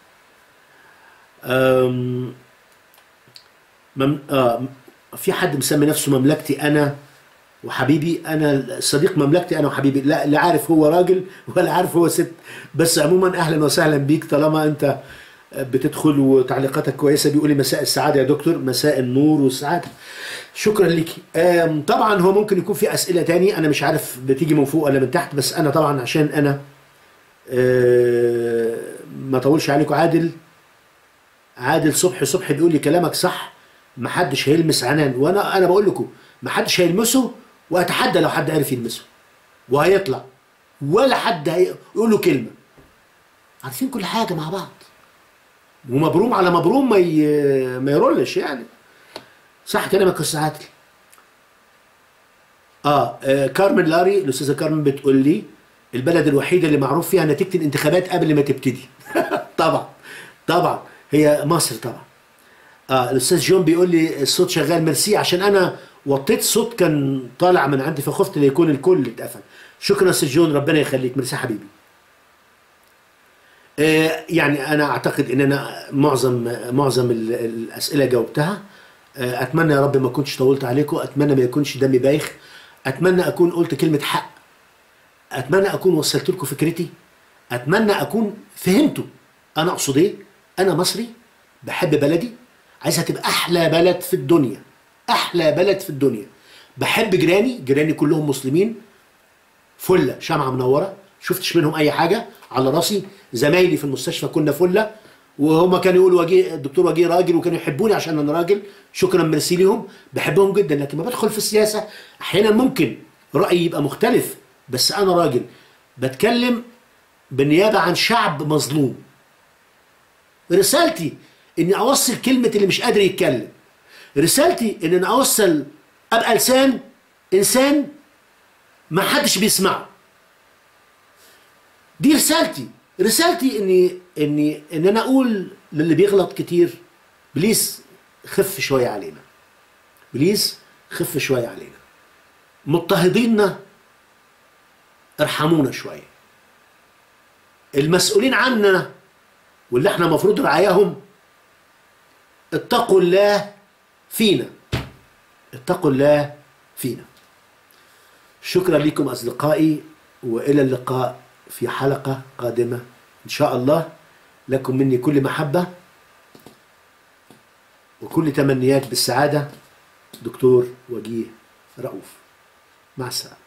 أم... مم... آه... في حد مسمي نفسه مملكتي انا وحبيبي انا صديق مملكتي انا وحبيبي لا لا عارف هو راجل ولا عارف هو ست بس عموما اهلا وسهلا بيك طالما انت بتدخل وتعليقاتك كويسه بيقول لي مساء السعاده يا دكتور مساء النور والسعاده شكرا ليكي آم، طبعا هو ممكن يكون في اسئله تاني انا مش عارف بتيجي من فوق ولا من تحت بس انا طبعا عشان انا آه، ما اطولش عليكم عادل عادل صبحي صبحي بيقول لي كلامك صح محدش هيلمس عنان وانا انا بقول لكم محدش هيلمسه واتحدى لو حد عرف يلمسه وهيطلع ولا حد هيقول له كلمه عارفين كل حاجه مع بعض ومبروم على مبروم ما ي... ما يرولش يعني صح كلامك يا استاذ عادل آه, اه كارمن لاري الاستاذه كارمن بتقول لي البلد الوحيده اللي معروف فيها نتيجه الانتخابات قبل ما تبتدي طبعا طبعا هي مصر طبعا اه الاستاذ جون بيقول لي الصوت شغال ميرسي عشان انا وطيت صوت كان طالع من عندي فخفت ليكون الكل اتقفل شكرا استاذ جون ربنا يخليك ميرسي حبيبي آه يعني انا اعتقد ان انا معظم معظم ال- الاسئله جاوبتها آه اتمنى يا رب ما كنتش طولت عليكم اتمنى ما يكونش دمي بايخ اتمنى اكون قلت كلمه حق اتمنى اكون وصلت لكم فكرتي اتمنى اكون فهمتوا انا اقصد ايه انا مصري بحب بلدي عايزها تبقى احلى بلد في الدنيا احلى بلد في الدنيا بحب جيراني جيراني كلهم مسلمين فله شمعه منوره شفتش منهم اي حاجه على راسي زمايلي في المستشفى كنا فله وهم كانوا يقولوا وجيه الدكتور وجيه راجل وكانوا يحبوني عشان انا راجل شكرا ميرسي ليهم بحبهم جدا لكن ما بدخل في السياسه احيانا ممكن رايي يبقى مختلف بس انا راجل بتكلم بالنيابه عن شعب مظلوم رسالتي اني اوصل كلمه اللي مش قادر يتكلم رسالتي ان انا اوصل ابقى لسان انسان ما حدش بيسمعه دي رسالتي رسالتي اني اني ان انا اقول للي بيغلط كتير بليز خف شويه علينا بليز خف شويه علينا مضطهديننا ارحمونا شويه المسؤولين عننا واللي احنا المفروض رعاياهم اتقوا الله فينا اتقوا الله فينا شكرا لكم اصدقائي والى اللقاء في حلقه قادمه ان شاء الله لكم مني كل محبه وكل تمنيات بالسعاده دكتور وجيه رؤوف مع السلامه